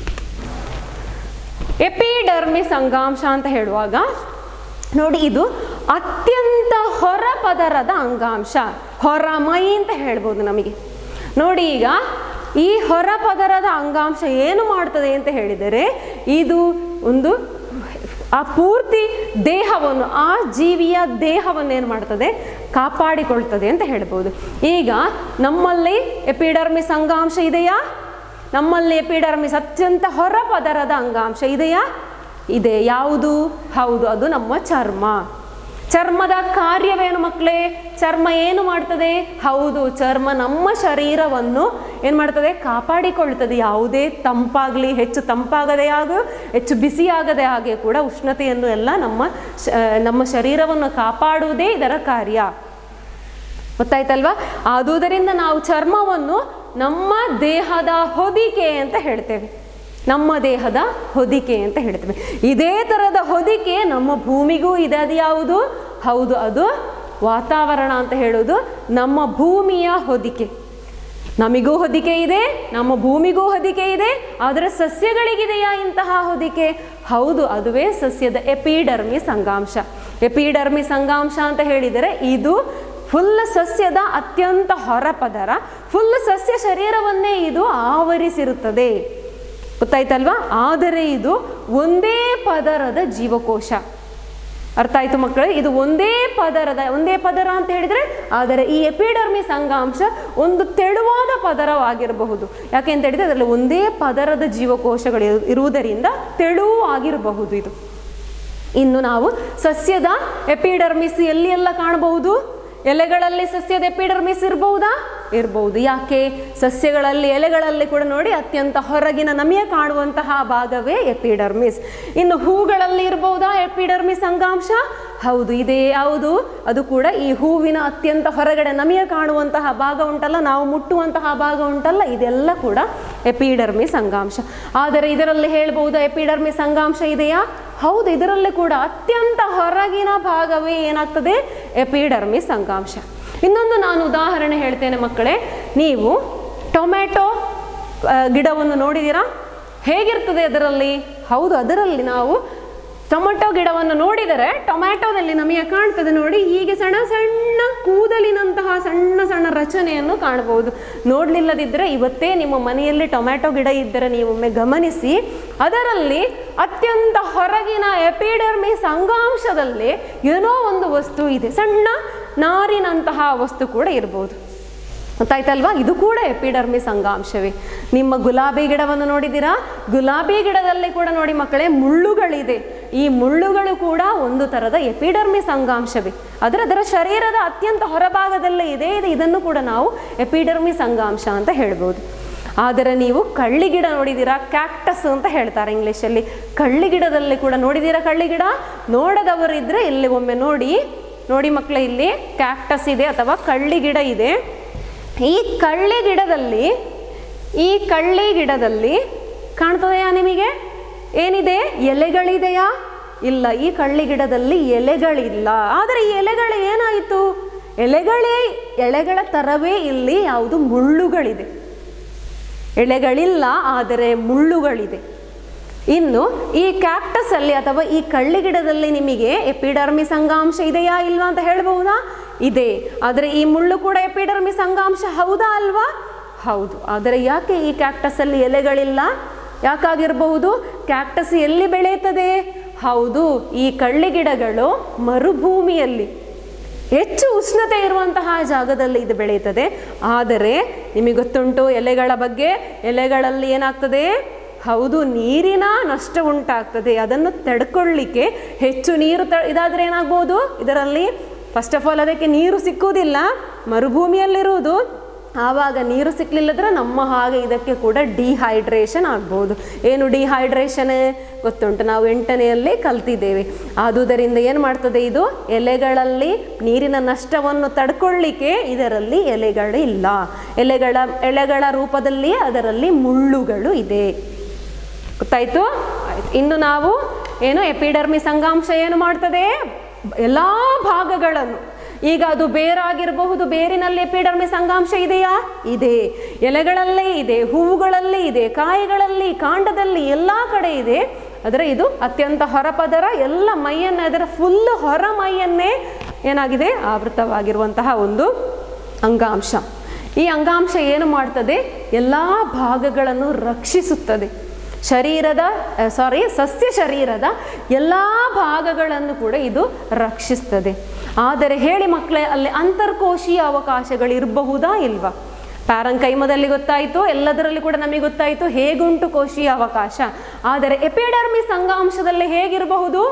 ಎಪಿಡರ್ಮಿಸ್ ಅಂಗಾಂಶ ಅಂತ ಹೇಳುವಾಗ ನೋಡಿ ಇದು ಅತ್ಯಂತ ಹೊರಪದರದ ಅಂಗಾಂಶ ಹೊರಮೈ ಅಂತ ಹೇಳ್ಬೋದು ನಮಗೆ ನೋಡಿ ಈಗ ಈ ಹೊರಪದರದ ಅಂಗಾಂಶ ಏನು ಮಾಡ್ತದೆ ಅಂತ ಹೇಳಿದರೆ ಇದು ಒಂದು ಆ ಪೂರ್ತಿ ದೇಹವನ್ನು ಆ ಜೀವಿಯ ದೇಹವನ್ನು ಏನು ಮಾಡ್ತದೆ ಕಾಪಾಡಿಕೊಳ್ತದೆ ಅಂತ ಹೇಳ್ಬೋದು ಈಗ ನಮ್ಮಲ್ಲಿ ಎಪಿಡರ್ಮಿಸ್ ಅಂಗಾಂಶ ಇದೆಯಾ ನಮ್ಮಲ್ಲಿ ಎಪಿಡರ್ಮಿಸ್ ಅತ್ಯಂತ ಹೊರಪದರದ ಅಂಗಾಂಶ ಇದೆಯಾ ಇದೆ ಯಾವುದು ಹೌದು ಅದು ನಮ್ಮ ಚರ್ಮ ಚರ್ಮದ ಕಾರ್ಯವೇನು ಮಕ್ಕಳೇ ಚರ್ಮ ಏನು ಮಾಡ್ತದೆ ಹೌದು ಚರ್ಮ ನಮ್ಮ ಶರೀರವನ್ನು ಏನು ಮಾಡ್ತದೆ ಕಾಪಾಡಿಕೊಳ್ತದೆ ಯಾವುದೇ ತಂಪಾಗಲಿ ಹೆಚ್ಚು ತಂಪಾಗದೆ ಹಾಗೂ ಹೆಚ್ಚು ಬಿಸಿಯಾಗದೆ ಹಾಗೆ ಕೂಡ ಉಷ್ಣತೆಯನ್ನು ಎಲ್ಲ ನಮ್ಮ ಶ- ನಮ್ಮ ಶರೀರವನ್ನು ಕಾಪಾಡುವುದೇ ಇದರ ಕಾರ್ಯ ಗೊತ್ತಾಯ್ತಲ್ವಾ ಆದುದರಿಂದ ನಾವು ಚರ್ಮವನ್ನು ನಮ್ಮ ದೇಹದ ಹೊದಿಕೆ ಅಂತ ಹೇಳ್ತೇವೆ ನಮ್ಮ ದೇಹದ ಹೊದಿಕೆ ಅಂತ ಹೇಳ್ತೇವೆ ಇದೇ ಥರದ ಹೊದಿಕೆ ನಮ್ಮ ಭೂಮಿಗೂ ಇದೆ ಅದು ಯಾವುದು ಹೌದು ಅದು ವಾತಾವರಣ ಅಂತ ಹೇಳೋದು ನಮ್ಮ ಭೂಮಿಯ ಹೊದಿಕೆ ನಮಿಗೂ ಹೊದಿಕೆ ಇದೆ ನಮ್ಮ ಭೂಮಿಗೂ ಹೊದಿಕೆ ಇದೆ ಆದರೆ ಸಸ್ಯಗಳಿಗಿದೆಯಾ ಇಂತಹ ಹೊದಿಕೆ ಹೌದು ಅದುವೇ ಸಸ್ಯದ ಎಪಿಡರ್ಮಿಸ್ ಅಂಗಾಂಶ ಎಪಿಡರ್ಮಿಸ್ ಅಂಗಾಂಶ ಅಂತ ಹೇಳಿದರೆ ಇದು ಫುಲ್ ಸಸ್ಯದ ಅತ್ಯಂತ ಹೊರಪದರ ಫುಲ್ ಸಸ್ಯ ಶರೀರವನ್ನೇ ಇದು ಆವರಿಸಿರುತ್ತದೆ ಗೊತ್ತಾಯ್ತಲ್ವಾ ಆದರೆ ಇದು ಒಂದೇ ಪದರದ ಜೀವಕೋಶ ಅರ್ಥ ಆಯ್ತು ಮಕ್ಕಳು ಇದು ಒಂದೇ ಪದರದ ಒಂದೇ ಪದರ ಅಂತ ಹೇಳಿದರೆ ಆದರೆ ಈ ಎಪಿಡರ್ಮಿಸ್ ಅಂಗಾಂಶ ಒಂದು ತೆಳುವಾದ ಪದರವಾಗಿರಬಹುದು ಯಾಕೆ ಅಂತ ಹೇಳಿದ್ರೆ ಅದರಲ್ಲಿ ಒಂದೇ ಪದರದ ಜೀವಕೋಶಗಳು ಇರು- ಇರುವುದರಿಂದ ತೆಳುವಾಗಿರಬಹುದು ಇದು ಇನ್ನು ನಾವು ಸಸ್ಯದ ಎಪಿಡರ್ಮಿಸ್ ಎಲ್ಲಿ ಎಲ್ಲ ಕಾಣಬಹುದು ಎಲೆಗಳಲ್ಲಿ ಸಸ್ಯದ ಎಪಿಡರ್ಮಿಸ್ ಇರಬಹುದಾ ಇರಬಹುದು ಯಾಕೆ ಸಸ್ಯಗಳಲ್ಲಿ ಎಲೆಗಳಲ್ಲಿ ಕೂಡ ನೋಡಿ ಅತ್ಯಂತ ಹೊರಗಿನ ನಮಗೆ ಕಾಣುವಂತಹ ಭಾಗವೇ ಎಪಿಡರ್ಮಿಸ್ ಇನ್ನು ಹೂಗಳಲ್ಲಿ ಇರಬಹುದಾ ಎಪಿಡರ್ಮಿಸ್ ಅಂಗಾಂಶ ಹೌದು ಇದೇ ಯಾವುದು ಅದು ಕೂಡ ಈ ಹೂವಿನ ಅತ್ಯಂತ ಹೊರಗಡೆ ನಮಗೆ ಕಾಣುವಂತಹ ಭಾಗ ಉಂಟಲ್ಲ ನಾವು ಮುಟ್ಟುವಂತಹ ಭಾಗ ಉಂಟಲ್ಲ ಇದೆಲ್ಲ ಕೂಡ ಎಪಿಡರ್ಮಿಸ್ ಅಂಗಾಂಶ ಆದರೆ ಇದರಲ್ಲಿ ಹೇಳ್ಬಹುದಾ ಎಪಿಡರ್ಮಿಸ್ ಅಂಗಾಂಶ ಇದೆಯಾ ಹೌದು ಇದರಲ್ಲಿ ಕೂಡ ಅತ್ಯಂತ ಹೊರಗಿನ ಭಾಗವೇ ಏನಾಗ್ತದೆ ಎಪಿಡರ್ಮಿಸ್ ಅಂಗಾಂಶ ಇನ್ನೊಂದು ನಾನು ಉದಾಹರಣೆ ಹೇಳ್ತೇನೆ ಮಕ್ಕಳೇ ನೀವು ಟೊಮ್ಯಾಟೊ ಆ, ಗಿಡವನ್ನು ನೋಡಿದ್ದೀರಾ ಹೇಗಿರ್ತದೆ ಅದರಲ್ಲಿ ಹೌದು ಅದರಲ್ಲಿ ನಾವು ಟೊಮೆಟೊ ಗಿಡವನ್ನು ನೋಡಿದರೆ ಟೊಮ್ಯಾಟೊದಲ್ಲಿ ನಮಗೆ ಕಾಣ್ತದೆ ನೋಡಿ ಹೀಗೆ ಸಣ್ಣ ಸಣ್ಣ ಕೂದಲಿನಂತಹ ಸಣ್ಣ ಸಣ್ಣ ರಚನೆಯನ್ನು ಕಾಣಬಹುದು ನೋಡಲಿಲ್ಲದಿದ್ದರೆ ಇವತ್ತೇ ನಿಮ್ಮ ಮನೆಯಲ್ಲಿ ಟೊಮ್ಯಾಟೊ ಗಿಡ ಇದ್ದರೆ ನೀವೊಮ್ಮೆ ಗಮನಿಸಿ ಅದರಲ್ಲಿ ಅತ್ಯಂತ ಹೊರಗಿನ ಎಪಿಡರ್ಮಿಸ್ ಅಂಗಾಂಶದಲ್ಲಿ ಏನೋ ಒಂದು ವಸ್ತು ಇದೆ ಸಣ್ಣ ನಾರಿನಂತಹ ವಸ್ತು ಕೂಡ ಇರ್ಬೋದು ಗೊತ್ತಾಯ್ತಲ್ವಾ ಇದು ಕೂಡ ಎಪಿಡರ್ಮಿಸ್ ಅಂಗಾಂಶವೇ ನಿಮ್ಮ ಗುಲಾಬಿ ಗಿಡವನ್ನು ನೋಡಿದ್ದೀರಾ ಗುಲಾಬಿ ಗಿಡದಲ್ಲಿ ಕೂಡ ನೋಡಿ ಮಕ್ಕಳೇ ಮುಳ್ಳುಗಳಿದೆ ಈ ಮುಳ್ಳುಗಳು ಕೂಡ ಒಂದು ಥರದ ಎಪಿಡರ್ಮಿಸ್ ಅಂಗಾಂಶವೇ ಆದರೆ ಅದರ ಶರೀರದ ಅತ್ಯಂತ ಹೊರಭಾಗದಲ್ಲೇ ಇದೆ ಇದೆ ಇದನ್ನು ಕೂಡ ನಾವು ಎಪಿಡರ್ಮಿಸ್ ಅಂಗಾಂಶ ಅಂತ ಹೇಳ್ಬೋದು ಆದರೆ ನೀವು ಕಳ್ಳಿ ಗಿಡ ನೋಡಿದ್ದೀರಾ ಕ್ಯಾಕ್ಟಸ್ ಅಂತ ಹೇಳ್ತಾರೆ ಇಂಗ್ಲೀಷಲ್ಲಿ ಕಳ್ಳಿ ಗಿಡದಲ್ಲಿ ಕೂಡ ನೋಡಿದ್ದೀರಾ ಕಳ್ಳಿ ಗಿಡ ನೋಡದವರಿದ್ದರೆ ಇಲ್ಲಿ ಒಮ್ಮೆ ನೋಡಿ ನೋಡಿ ಮಕ್ಕಳೇ ಇಲ್ಲಿ ಕ್ಯಾಕ್ಟಸ್ ಇದೆ ಅಥವಾ ಕಳ್ಳಿ ಗಿಡ ಇದೆ ಈ ಕಳ್ಳಿ ಗಿಡದಲ್ಲಿ ಈ ಕಳ್ಳಿ ಗಿಡದಲ್ಲಿ ಕಾಣ್ತದೆಯಾ ನಿಮಗೆ ಏನಿದೆ ಎಲೆಗಳಿದೆಯಾ ಇಲ್ಲ ಈ ಕಳ್ಳಿ ಗಿಡದಲ್ಲಿ ಎಲೆಗಳಿಲ್ಲ ಆದರೆ ಈ ಎಲೆಗಳು ಏನಾಯಿತು ಎಲೆಗಳೇ ಎಲೆಗಳ ಥರವೇ ಇಲ್ಲಿ ಯಾವುದು ಮುಳ್ಳುಗಳಿದೆ ಎಳೆಗಳಿಲ್ಲ ಆದರೆ ಮುಳ್ಳುಗಳಿದೆ ಇನ್ನು ಈ ಕ್ಯಾಕ್ಟಸ್ ಅಲ್ಲಿ ಅಥವಾ ಈ ಕಳ್ಳಿ ಗಿಡದಲ್ಲಿ ನಿಮಗೆ ಎಪಿಡರ್ಮಿಸ್ ಅಂಗಾಂಶ ಇದೆಯಾ ಇಲ್ವಾ ಅಂತ ಹೇಳ್ಬಹುದಾ ಇದೆ ಆದರೆ ಈ ಮುಳ್ಳು ಕೂಡ ಎಪಿಡರ್ಮಿಸ್ ಅಂಗಾಂಶ ಹೌದಾ ಅಲ್ವಾ ಹೌದು ಆದರೆ ಯಾಕೆ ಈ ಕ್ಯಾಕ್ಟಸ್ ಅಲ್ಲಿ ಎಲೆಗಳಿಲ್ಲ ಯಾಕಾಗಿರಬಹುದು ಕ್ಯಾಕ್ಟಸ್ ಎಲ್ಲಿ ಬೆಳೆಯುತ್ತದೆ ಹೌದು ಈ ಕಳ್ಳಿ ಗಿಡಗಳು ಮರುಭೂಮಿಯಲ್ಲಿ ಹೆಚ್ಚು ಉಷ್ಣತೆ ಇರುವಂತಹ ಜಾಗದಲ್ಲಿ ಇದು ಬೆಳೆಯುತ್ತದೆ ಆದರೆ ನಿಮಗೆ ಗೊತ್ತುಂಟು ಎಲೆಗಳ ಬಗ್ಗೆ ಎಲೆಗಳಲ್ಲಿ ಏನಾಗ್ತದೆ ಹೌದು ನೀರಿನ ನಷ್ಟ ಉಂಟಾಗ್ತದೆ ಅದನ್ನು ತಡ್ಕೊಳ್ಳಿಕ್ಕೆ ಹೆಚ್ಚು ನೀರು ತ ಇದಾದರೆ ಏನಾಗ್ಬೋದು ಇದರಲ್ಲಿ ಫಸ್ಟ್ ಆಫ್ ಆಲ್ ಅದಕ್ಕೆ ನೀರು ಸಿಕ್ಕುವುದಿಲ್ಲ ಮರುಭೂಮಿಯಲ್ಲಿರುವುದು ಆವಾಗ ನೀರು ಸಿಕ್ಕಲಿಲ್ಲದ್ರೆ ನಮ್ಮ ಹಾಗೆ ಇದಕ್ಕೆ ಕೂಡ ಡಿಹೈಡ್ರೇಷನ್ ಆಗ್ಬೋದು ಏನು ಡಿಹೈಡ್ರೇಷನ್ ಗೊತ್ತುಂಟು ನಾವು ಎಂಟನೆಯಲ್ಲಿ ಕಲ್ತಿದ್ದೇವೆ ಆದುದರಿಂದ ಏನು ಮಾಡ್ತದೆ ಇದು ಎಲೆಗಳಲ್ಲಿ ನೀರಿನ ನಷ್ಟವನ್ನು ತಡ್ಕೊಳ್ಳಿಕ್ಕೆ ಇದರಲ್ಲಿ ಎಲೆಗಳು ಇಲ್ಲ ಎಲೆಗಳ ಎಲೆಗಳ ರೂಪದಲ್ಲಿ ಅದರಲ್ಲಿ ಮುಳ್ಳುಗಳು ಇದೆ ಗೊತ್ತಾಯ್ತು ಆಯ್ತು ಇನ್ನು ನಾವು ಏನು ಎಪಿಡರ್ಮಿಸ್ ಅಂಗಾಂಶ ಏನು ಮಾಡ್ತದೆ ಎಲ್ಲ ಭಾಗಗಳನ್ನು ಈಗ ಅದು ಬೇರಾಗಿರಬಹುದು ಬೇರಿನಲ್ಲಿ ಎಪಿಡರ್ಮಿಸ್ ಅಂಗಾಂಶ ಇದೆಯಾ ಇದೆ ಎಲೆಗಳಲ್ಲೇ ಇದೆ ಹೂವುಗಳಲ್ಲೇ ಇದೆ ಕಾಯಿಗಳಲ್ಲಿ ಕಾಂಡದಲ್ಲಿ ಎಲ್ಲ ಕಡೆ ಇದೆ ಆದರೆ ಇದು ಅತ್ಯಂತ ಹೊರಪದರ ಎಲ್ಲ ಮೈಯನ್ನು ಅದರ ಫುಲ್ ಹೊರ ಮೈಯನ್ನೇ ಏನಾಗಿದೆ ಆವೃತವಾಗಿರುವಂತಹ ಒಂದು ಅಂಗಾಂಶ ಈ ಅಂಗಾಂಶ ಏನು ಮಾಡ್ತದೆ ಎಲ್ಲ ಭಾಗಗಳನ್ನು ರಕ್ಷಿಸುತ್ತದೆ ಶರೀರದ ಸಾರಿ ಸಸ್ಯ ಶರೀರದ ಎಲ್ಲ ಭಾಗಗಳನ್ನು ಕೂಡ ಇದು ರಕ್ಷಿಸ್ತದೆ ಆದರೆ ಹೇಳಿ ಮಕ್ಕಳೇ ಅಲ್ಲಿ ಅಂತರ್ಕೋಶೀಯ ಅವಕಾಶಗಳು ಇರಬಹುದಾ ಇಲ್ವಾ ಪ್ಯಾರಂಕೈಮದಲ್ಲಿ ಗೊತ್ತಾಯಿತು ಎಲ್ಲದರಲ್ಲಿ ಕೂಡ ನಮಗೆ ಗೊತ್ತಾಯಿತು ಹೇಗುಂಟು ಕೋಶೀಯ ಅವಕಾಶ ಆದರೆ ಎಪಿಡರ್ಮಿಸ್ ಅಂಗಾಂಶದಲ್ಲಿ ಹೇಗಿರಬಹುದು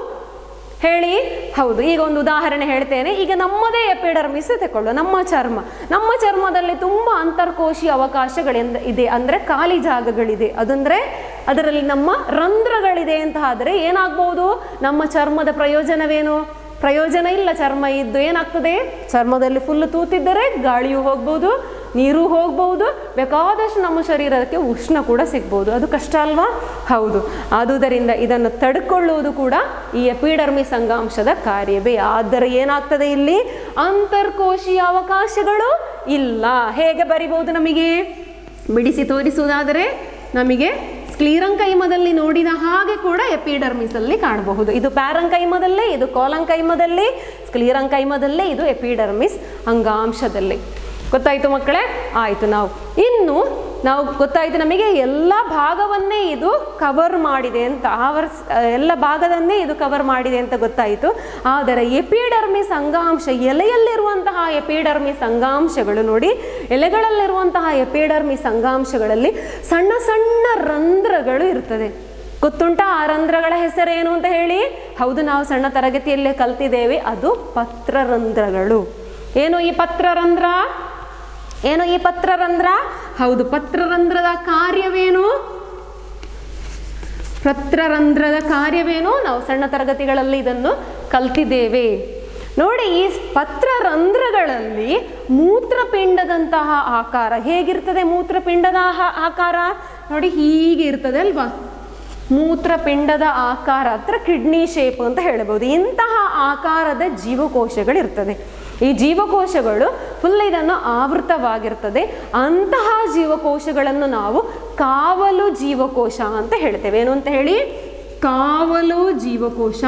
ಹೇಳಿ ಹೌದು ಈಗ ಒಂದು ಉದಾಹರಣೆ ಹೇಳ್ತೇನೆ ಈಗ ನಮ್ಮದೇ ಎಪಿಡರ್ಮಿಸ್ ತಗೊಳ್ಳುವ ನಮ್ಮ ಚರ್ಮ ನಮ್ಮ ಚರ್ಮದಲ್ಲಿ ತುಂಬ ಅಂತರ್ಕೋಶಿ ಅವಕಾಶಗಳಿಂದ ಇದೆ ಅಂದರೆ ಖಾಲಿ ಜಾಗಗಳಿದೆ ಅದಂದರೆ ಅದರಲ್ಲಿ ನಮ್ಮ ರಂಧ್ರಗಳಿದೆ ಅಂತ ಆದರೆ ಏನಾಗ್ಬೋದು ನಮ್ಮ ಚರ್ಮದ ಪ್ರಯೋಜನವೇನು ಪ್ರಯೋಜನ ಇಲ್ಲ ಚರ್ಮ ಇದ್ದು ಏನಾಗ್ತದೆ ಚರ್ಮದಲ್ಲಿ ಫುಲ್ ತೂತಿದ್ದರೆ ಗಾಳಿಯು ಹೋಗ್ಬೋದು ನೀರು ಹೋಗ್ಬೋದು ಬೇಕಾದಷ್ಟು ನಮ್ಮ ಶರೀರಕ್ಕೆ ಉಷ್ಣ ಕೂಡ ಸಿಗ್ಬೋದು ಅದು ಕಷ್ಟ ಅಲ್ವಾ ಹೌದು ಆದುದರಿಂದ ಇದನ್ನು ತಡ್ಕೊಳ್ಳುವುದು ಕೂಡ ಈ ಎಪಿಡರ್ಮಿಸ್ ಅಂಗಾಂಶದ ಕಾರ್ಯವೇ ಆದರೆ ಏನಾಗ್ತದೆ ಇಲ್ಲಿ ಅಂತರ್ಕೋಶೀಯ ಅವಕಾಶಗಳು ಇಲ್ಲ ಹೇಗೆ ಬರಿಬಹುದು ನಮಗೆ ಬಿಡಿಸಿ ತೋರಿಸುವುದಾದರೆ ನಮಗೆ ಸ್ಕ್ಲೀರಂಕೈಮದಲ್ಲಿ ನೋಡಿದ ಹಾಗೆ ಕೂಡ ಎಪಿಡರ್ಮಿಸಲ್ಲಿ ಕಾಣಬಹುದು ಇದು ಪ್ಯಾರಂಕೈಮದಲ್ಲೇ ಇದು ಕೋಲಂಕೈಮದಲ್ಲಿ ಸ್ಕ್ಲೀರಂಕೈಮದಲ್ಲೇ ಇದು ಎಪಿಡರ್ಮಿಸ್ ಅಂಗಾಂಶದಲ್ಲಿ ಗೊತ್ತಾಯಿತು ಮಕ್ಕಳೇ ಆಯಿತು ನಾವು ಇನ್ನು ನಾವು ಗೊತ್ತಾಯಿತು ನಮಗೆ ಎಲ್ಲ ಭಾಗವನ್ನೇ ಇದು ಕವರ್ ಮಾಡಿದೆ ಅಂತ ಆವರ್ಸ್ ಎಲ್ಲ ಭಾಗದನ್ನೇ ಇದು ಕವರ್ ಮಾಡಿದೆ ಅಂತ ಗೊತ್ತಾಯಿತು ಆದರೆ ಎಪಿಡರ್ಮಿಸ್ ಅಂಗಾಂಶ ಎಲೆಯಲ್ಲಿರುವಂತಹ ಎಪಿಡರ್ಮಿಸ್ ಅಂಗಾಂಶಗಳು ನೋಡಿ ಎಲೆಗಳಲ್ಲಿರುವಂತಹ ಎಪಿಡರ್ಮಿಸ್ ಅಂಗಾಂಶಗಳಲ್ಲಿ ಸಣ್ಣ ಸಣ್ಣ ರಂಧ್ರಗಳು ಇರ್ತದೆ ಗೊತ್ತುಂಟ ಆ ರಂಧ್ರಗಳ ಹೆಸರೇನು ಅಂತ ಹೇಳಿ ಹೌದು ನಾವು ಸಣ್ಣ ತರಗತಿಯಲ್ಲೇ ಕಲ್ತಿದ್ದೇವೆ ಅದು ಪತ್ರರಂಧ್ರಗಳು ಏನು ಈ ಪತ್ರರಂಧ್ರ ಏನು ಈ ಪತ್ರರಂಧ್ರ ಹೌದು ಪತ್ರರಂಧ್ರದ ಕಾರ್ಯವೇನು ಪತ್ರರಂಧ್ರದ ಕಾರ್ಯವೇನು ನಾವು ಸಣ್ಣ ತರಗತಿಗಳಲ್ಲಿ ಇದನ್ನು ಕಲ್ತಿದ್ದೇವೆ ನೋಡಿ ಈ ಪತ್ರರಂಧ್ರಗಳಲ್ಲಿ ಮೂತ್ರಪಿಂಡದಂತಹ ಆಕಾರ ಹೇಗಿರ್ತದೆ ಮೂತ್ರಪಿಂಡದ ಆಹ- ಆಕಾರ ನೋಡಿ ಹೀಗೆ ಇರ್ತದೆ ಅಲ್ವಾ ಮೂತ್ರಪಿಂಡದ ಆಕಾರ ಹತ್ರ ಕಿಡ್ನಿ ಶೇಪ್ ಅಂತ ಹೇಳ್ಬೋದು ಇಂತಹ ಆಕಾರದ ಜೀವಕೋಶಗಳಿರ್ತದೆ ಈ ಜೀವಕೋಶಗಳು ಫುಲ್ ಇದನ್ನು ಆವೃತವಾಗಿರ್ತದೆ ಅಂತಹ ಜೀವಕೋಶಗಳನ್ನು ನಾವು ಕಾವಲು ಜೀವಕೋಶ ಅಂತ ಹೇಳ್ತೇವೆ ಏನು ಅಂತ ಹೇಳಿ ಕಾವಲು ಜೀವಕೋಶ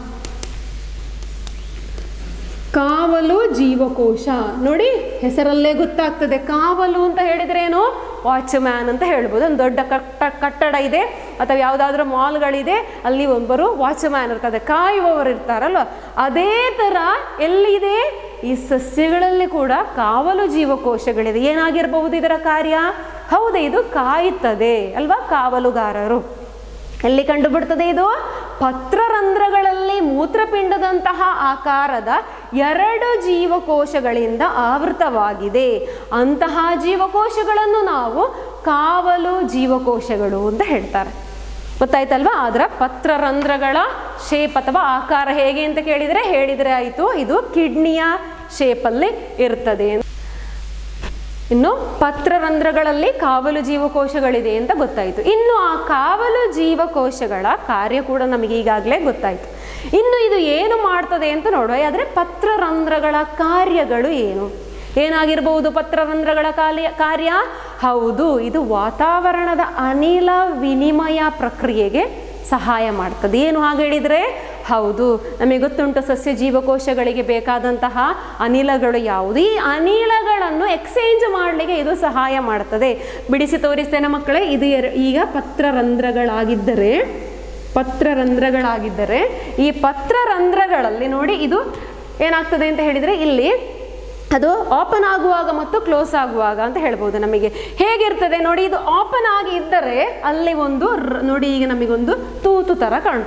ಕಾವಲು ಜೀವಕೋಶ ನೋಡಿ ಹೆಸರಲ್ಲೇ ಗೊತ್ತಾಗ್ತದೆ ಕಾವಲು ಅಂತ ಹೇಳಿದ್ರೆ ಏನು ವಾಚ್ಮ್ಯಾನ್ ಅಂತ ಹೇಳ್ಬೋದು ಒಂದು ದೊಡ್ಡ ಕಟ್ಟ ಕಟ್ಟಡ ಇದೆ ಅಥವಾ ಯಾವುದಾದ್ರೂ ಮಾಲ್ಗಳಿದೆ ಅಲ್ಲಿ ಒಬ್ಬರು ವಾಚ್ಮ್ಯಾನ್ ಇರ್ತದೆ ಕಾಯುವವರು ಇರ್ತಾರಲ್ವ ಅದೇ ಥರ ಎಲ್ಲಿದೆ ಈ ಸಸ್ಯಗಳಲ್ಲಿ ಕೂಡ ಕಾವಲು ಜೀವಕೋಶಗಳಿದೆ ಏನಾಗಿರಬಹುದು ಇದರ ಕಾರ್ಯ ಹೌದು ಇದು ಕಾಯುತ್ತದೆ ಅಲ್ವಾ ಕಾವಲುಗಾರರು ಎಲ್ಲಿ ಕಂಡುಬಿಡ್ತದೆ ಇದು ಪತ್ರರಂಧ್ರಗಳಲ್ಲಿ ಮೂತ್ರಪಿಂಡದಂತಹ ಆಕಾರದ ಎರಡು ಜೀವಕೋಶಗಳಿಂದ ಆವೃತವಾಗಿದೆ ಅಂತಹ ಜೀವಕೋಶಗಳನ್ನು ನಾವು ಕಾವಲು ಜೀವಕೋಶಗಳು ಅಂತ ಹೇಳ್ತಾರೆ ಗೊತ್ತಾಯ್ತಲ್ವಾ ಅದರ ಪತ್ರರಂಧ್ರಗಳ ಶೇಪ್ ಅಥವಾ ಆಕಾರ ಹೇಗೆ ಅಂತ ಕೇಳಿದರೆ ಹೇಳಿದರೆ ಆಯಿತು ಇದು ಕಿಡ್ನಿಯ ಶೇಪಲ್ಲಿ ಇರ್ತದೆ ಇನ್ನು ಪತ್ರರಂಧ್ರಗಳಲ್ಲಿ ಕಾವಲು ಜೀವಕೋಶಗಳಿದೆ ಅಂತ ಗೊತ್ತಾಯಿತು ಇನ್ನು ಆ ಕಾವಲು ಜೀವಕೋಶಗಳ ಕಾರ್ಯ ಕೂಡ ನಮಗೆ ಈಗಾಗಲೇ ಗೊತ್ತಾಯಿತು ಇನ್ನು ಇದು ಏನು ಮಾಡ್ತದೆ ಅಂತ ನೋಡುವ ಆದರೆ ಪತ್ರರಂಧ್ರಗಳ ಕಾರ್ಯಗಳು ಏನು ಏನಾಗಿರ್ಬೋದು ಪತ್ರರಂಧ್ರಗಳ ಕಾರ್ಯ ಕಾರ್ಯ ಹೌದು ಇದು ವಾತಾವರಣದ ಅನಿಲ ವಿನಿಮಯ ಪ್ರಕ್ರಿಯೆಗೆ ಸಹಾಯ ಮಾಡ್ತದೆ ಏನು ಹಾಗೆ ಹೇಳಿದರೆ ಹೌದು ನಮಗೆ ಗೊತ್ತುಂಟು ಸಸ್ಯ ಜೀವಕೋಶಗಳಿಗೆ ಬೇಕಾದಂತಹ ಅನಿಲಗಳು ಯಾವುದು ಈ ಅನಿಲಗಳನ್ನು ಎಕ್ಸ್ಚೇಂಜ್ ಮಾಡಲಿಕ್ಕೆ ಇದು ಸಹಾಯ ಮಾಡ್ತದೆ ಬಿಡಿಸಿ ತೋರಿಸ್ತೇನೆ ಮಕ್ಕಳೇ ಇದು ಎರ ಈಗ ಪತ್ರರಂಧ್ರಗಳಾಗಿದ್ದರೆ ಪತ್ರರಂಧ್ರಗಳಾಗಿದ್ದರೆ ಈ ಪತ್ರರಂಧ್ರಗಳಲ್ಲಿ ನೋಡಿ ಇದು ಏನಾಗ್ತದೆ ಅಂತ ಹೇಳಿದರೆ ಇಲ್ಲಿ ಅದು ಓಪನ್ ಆಗುವಾಗ ಮತ್ತು ಕ್ಲೋಸ್ ಆಗುವಾಗ ಅಂತ ಹೇಳ್ಬೋದು ನಮಗೆ ಹೇಗಿರ್ತದೆ ನೋಡಿ ಇದು ಓಪನ್ ಆಗಿ ಇದ್ದರೆ ಅಲ್ಲಿ ಒಂದು ರ- ನೋಡಿ ಈಗ ನಮಗೊಂದು ತೂತು ಥರ ಕಾಣ್ತದೆ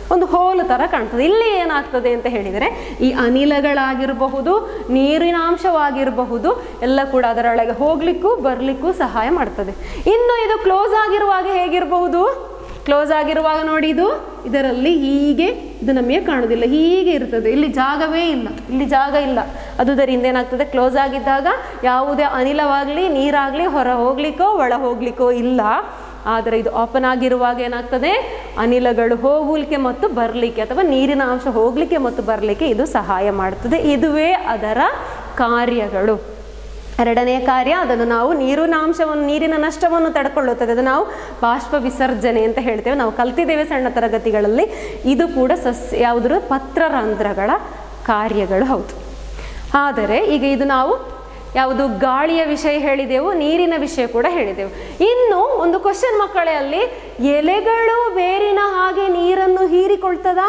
ಒಂದು ಹೋಲು ಥರ ಕಾಣ್ತದೆ ಇಲ್ಲಿ ಏನಾಗ್ತದೆ ಅಂತ ಹೇಳಿದರೆ ಈ ಅನಿಲಗಳಾಗಿರಬಹುದು ನೀರಿನಾಂಶವಾಗಿರಬಹುದು ಎಲ್ಲ ಕೂಡ ಅದರೊಳಗೆ ಹೋಗ್ಲಿಕ್ಕೂ ಬರಲಿಕ್ಕೂ ಸಹಾಯ ಮಾಡ್ತದೆ ಇನ್ನು ಇದು ಕ್ಲೋಸ್ ಆಗಿರುವಾಗ ಹೇಗಿರಬಹುದು ಕ್ಲೋಸ್ ಆಗಿರುವಾಗ ನೋಡಿ ಇದು ಇದರಲ್ಲಿ ಹೀಗೆ ಇದು ನಮಗೆ ಕಾಣುವುದಿಲ್ಲ ಹೀಗೆ ಇರ್ತದೆ ಇಲ್ಲಿ ಜಾಗವೇ ಇಲ್ಲ ಇಲ್ಲಿ ಜಾಗ ಇಲ್ಲ ಅದುದರಿಂದ ಏನಾಗ್ತದೆ ಕ್ಲೋಸ್ ಆಗಿದ್ದಾಗ ಯಾವುದೇ ಅನಿಲವಾಗಲಿ ನೀರಾಗಲಿ ಹೊರ ಹೋಗ್ಲಿಕ್ಕೋ ಒಳ ಹೋಗ್ಲಿಕ್ಕೋ ಇಲ್ಲ ಆದರೆ ಇದು ಓಪನ್ ಆಗಿರುವಾಗ ಏನಾಗ್ತದೆ ಅನಿಲಗಳು ಹೋಗಲಿಕ್ಕೆ ಮತ್ತು ಬರಲಿಕ್ಕೆ ಅಥವಾ ನೀರಿನ ಅಂಶ ಹೋಗಲಿಕ್ಕೆ ಮತ್ತು ಬರಲಿಕ್ಕೆ ಇದು ಸಹಾಯ ಮಾಡ್ತದೆ ಇದುವೇ ಅದರ ಕಾರ್ಯಗಳು ಎರಡನೇ ಕಾರ್ಯ ಅದನ್ನು ನಾವು ನೀರಿನ ಅಂಶವನ್ನು ನೀರಿನ ನಷ್ಟವನ್ನು ತಡ್ಕೊಳ್ಳುತ್ತದೆ ಅದು ನಾವು ಬಾಷ್ಪ ವಿಸರ್ಜನೆ ಅಂತ ಹೇಳ್ತೇವೆ ನಾವು ಕಲ್ತಿದ್ದೇವೆ ಸಣ್ಣ ತರಗತಿಗಳಲ್ಲಿ ಇದು ಕೂಡ ಸಸ್ಯ ಯಾವುದ್ರ ಪತ್ರರಂಧ್ರಗಳ ಕಾರ್ಯಗಳು ಹೌದು ಆದರೆ ಈಗ ಇದು ನಾವು ಯಾವುದು ಗಾಳಿಯ ವಿಷಯ ಹೇಳಿದೆವು ನೀರಿನ ವಿಷಯ ಕೂಡ ಹೇಳಿದೆವು ಇನ್ನು ಒಂದು ಕ್ವಶನ್ ಮಕ್ಕಳೇ ಅಲ್ಲಿ ಎಲೆಗಳು ಬೇರಿನ ಹಾಗೆ ನೀರನ್ನು ಹೀರಿಕೊಳ್ತದಾ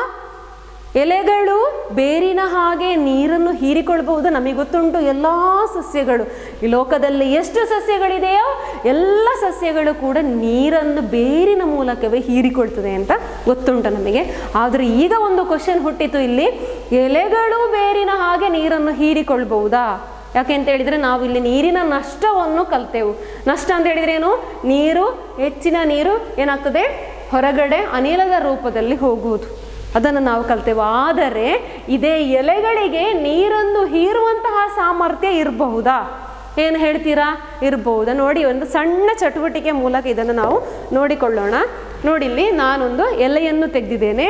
ಎಲೆಗಳು ಬೇರಿನ ಹಾಗೆ ನೀರನ್ನು ಹೀರಿಕೊಳ್ಬಹುದು ನಮಗೆ ಗೊತ್ತುಂಟು ಎಲ್ಲ ಸಸ್ಯಗಳು ಈ ಲೋಕದಲ್ಲಿ ಎಷ್ಟು ಸಸ್ಯಗಳಿದೆಯೋ ಎಲ್ಲ ಸಸ್ಯಗಳು ಕೂಡ ನೀರನ್ನು ಬೇರಿನ ಮೂಲಕವೇ ಹೀರಿಕೊಳ್ತದೆ ಅಂತ ಗೊತ್ತುಂಟು ನಮಗೆ ಆದರೆ ಈಗ ಒಂದು ಕ್ವಶನ್ ಹುಟ್ಟಿತು ಇಲ್ಲಿ ಎಲೆಗಳು ಬೇರಿನ ಹಾಗೆ ನೀರನ್ನು ಹೀರಿಕೊಳ್ಬಹುದಾ ಯಾಕೆ ಅಂತ ಹೇಳಿದರೆ ನಾವು ಇಲ್ಲಿ ನೀರಿನ ನಷ್ಟವನ್ನು ಕಲ್ತೆವು ನಷ್ಟ ಅಂತ ಹೇಳಿದ್ರೆ ಏನು ನೀರು ಹೆಚ್ಚಿನ ನೀರು ಏನಾಗ್ತದೆ ಹೊರಗಡೆ ಅನಿಲದ ರೂಪದಲ್ಲಿ ಹೋಗುವುದು ಅದನ್ನು ನಾವು ಕಲ್ತೆವು ಆದರೆ ಇದೇ ಎಲೆಗಳಿಗೆ ನೀರನ್ನು ಹೀರುವಂತಹ ಸಾಮರ್ಥ್ಯ ಇರಬಹುದಾ ಏನು ಹೇಳ್ತೀರಾ ಇರಬಹುದಾ ನೋಡಿ ಒಂದು ಸಣ್ಣ ಚಟುವಟಿಕೆ ಮೂಲಕ ಇದನ್ನು ನಾವು ನೋಡಿಕೊಳ್ಳೋಣ ನೋಡಿಲ್ಲಿ ನಾನೊಂದು ಎಲೆಯನ್ನು ತೆಗೆದಿದ್ದೇನೆ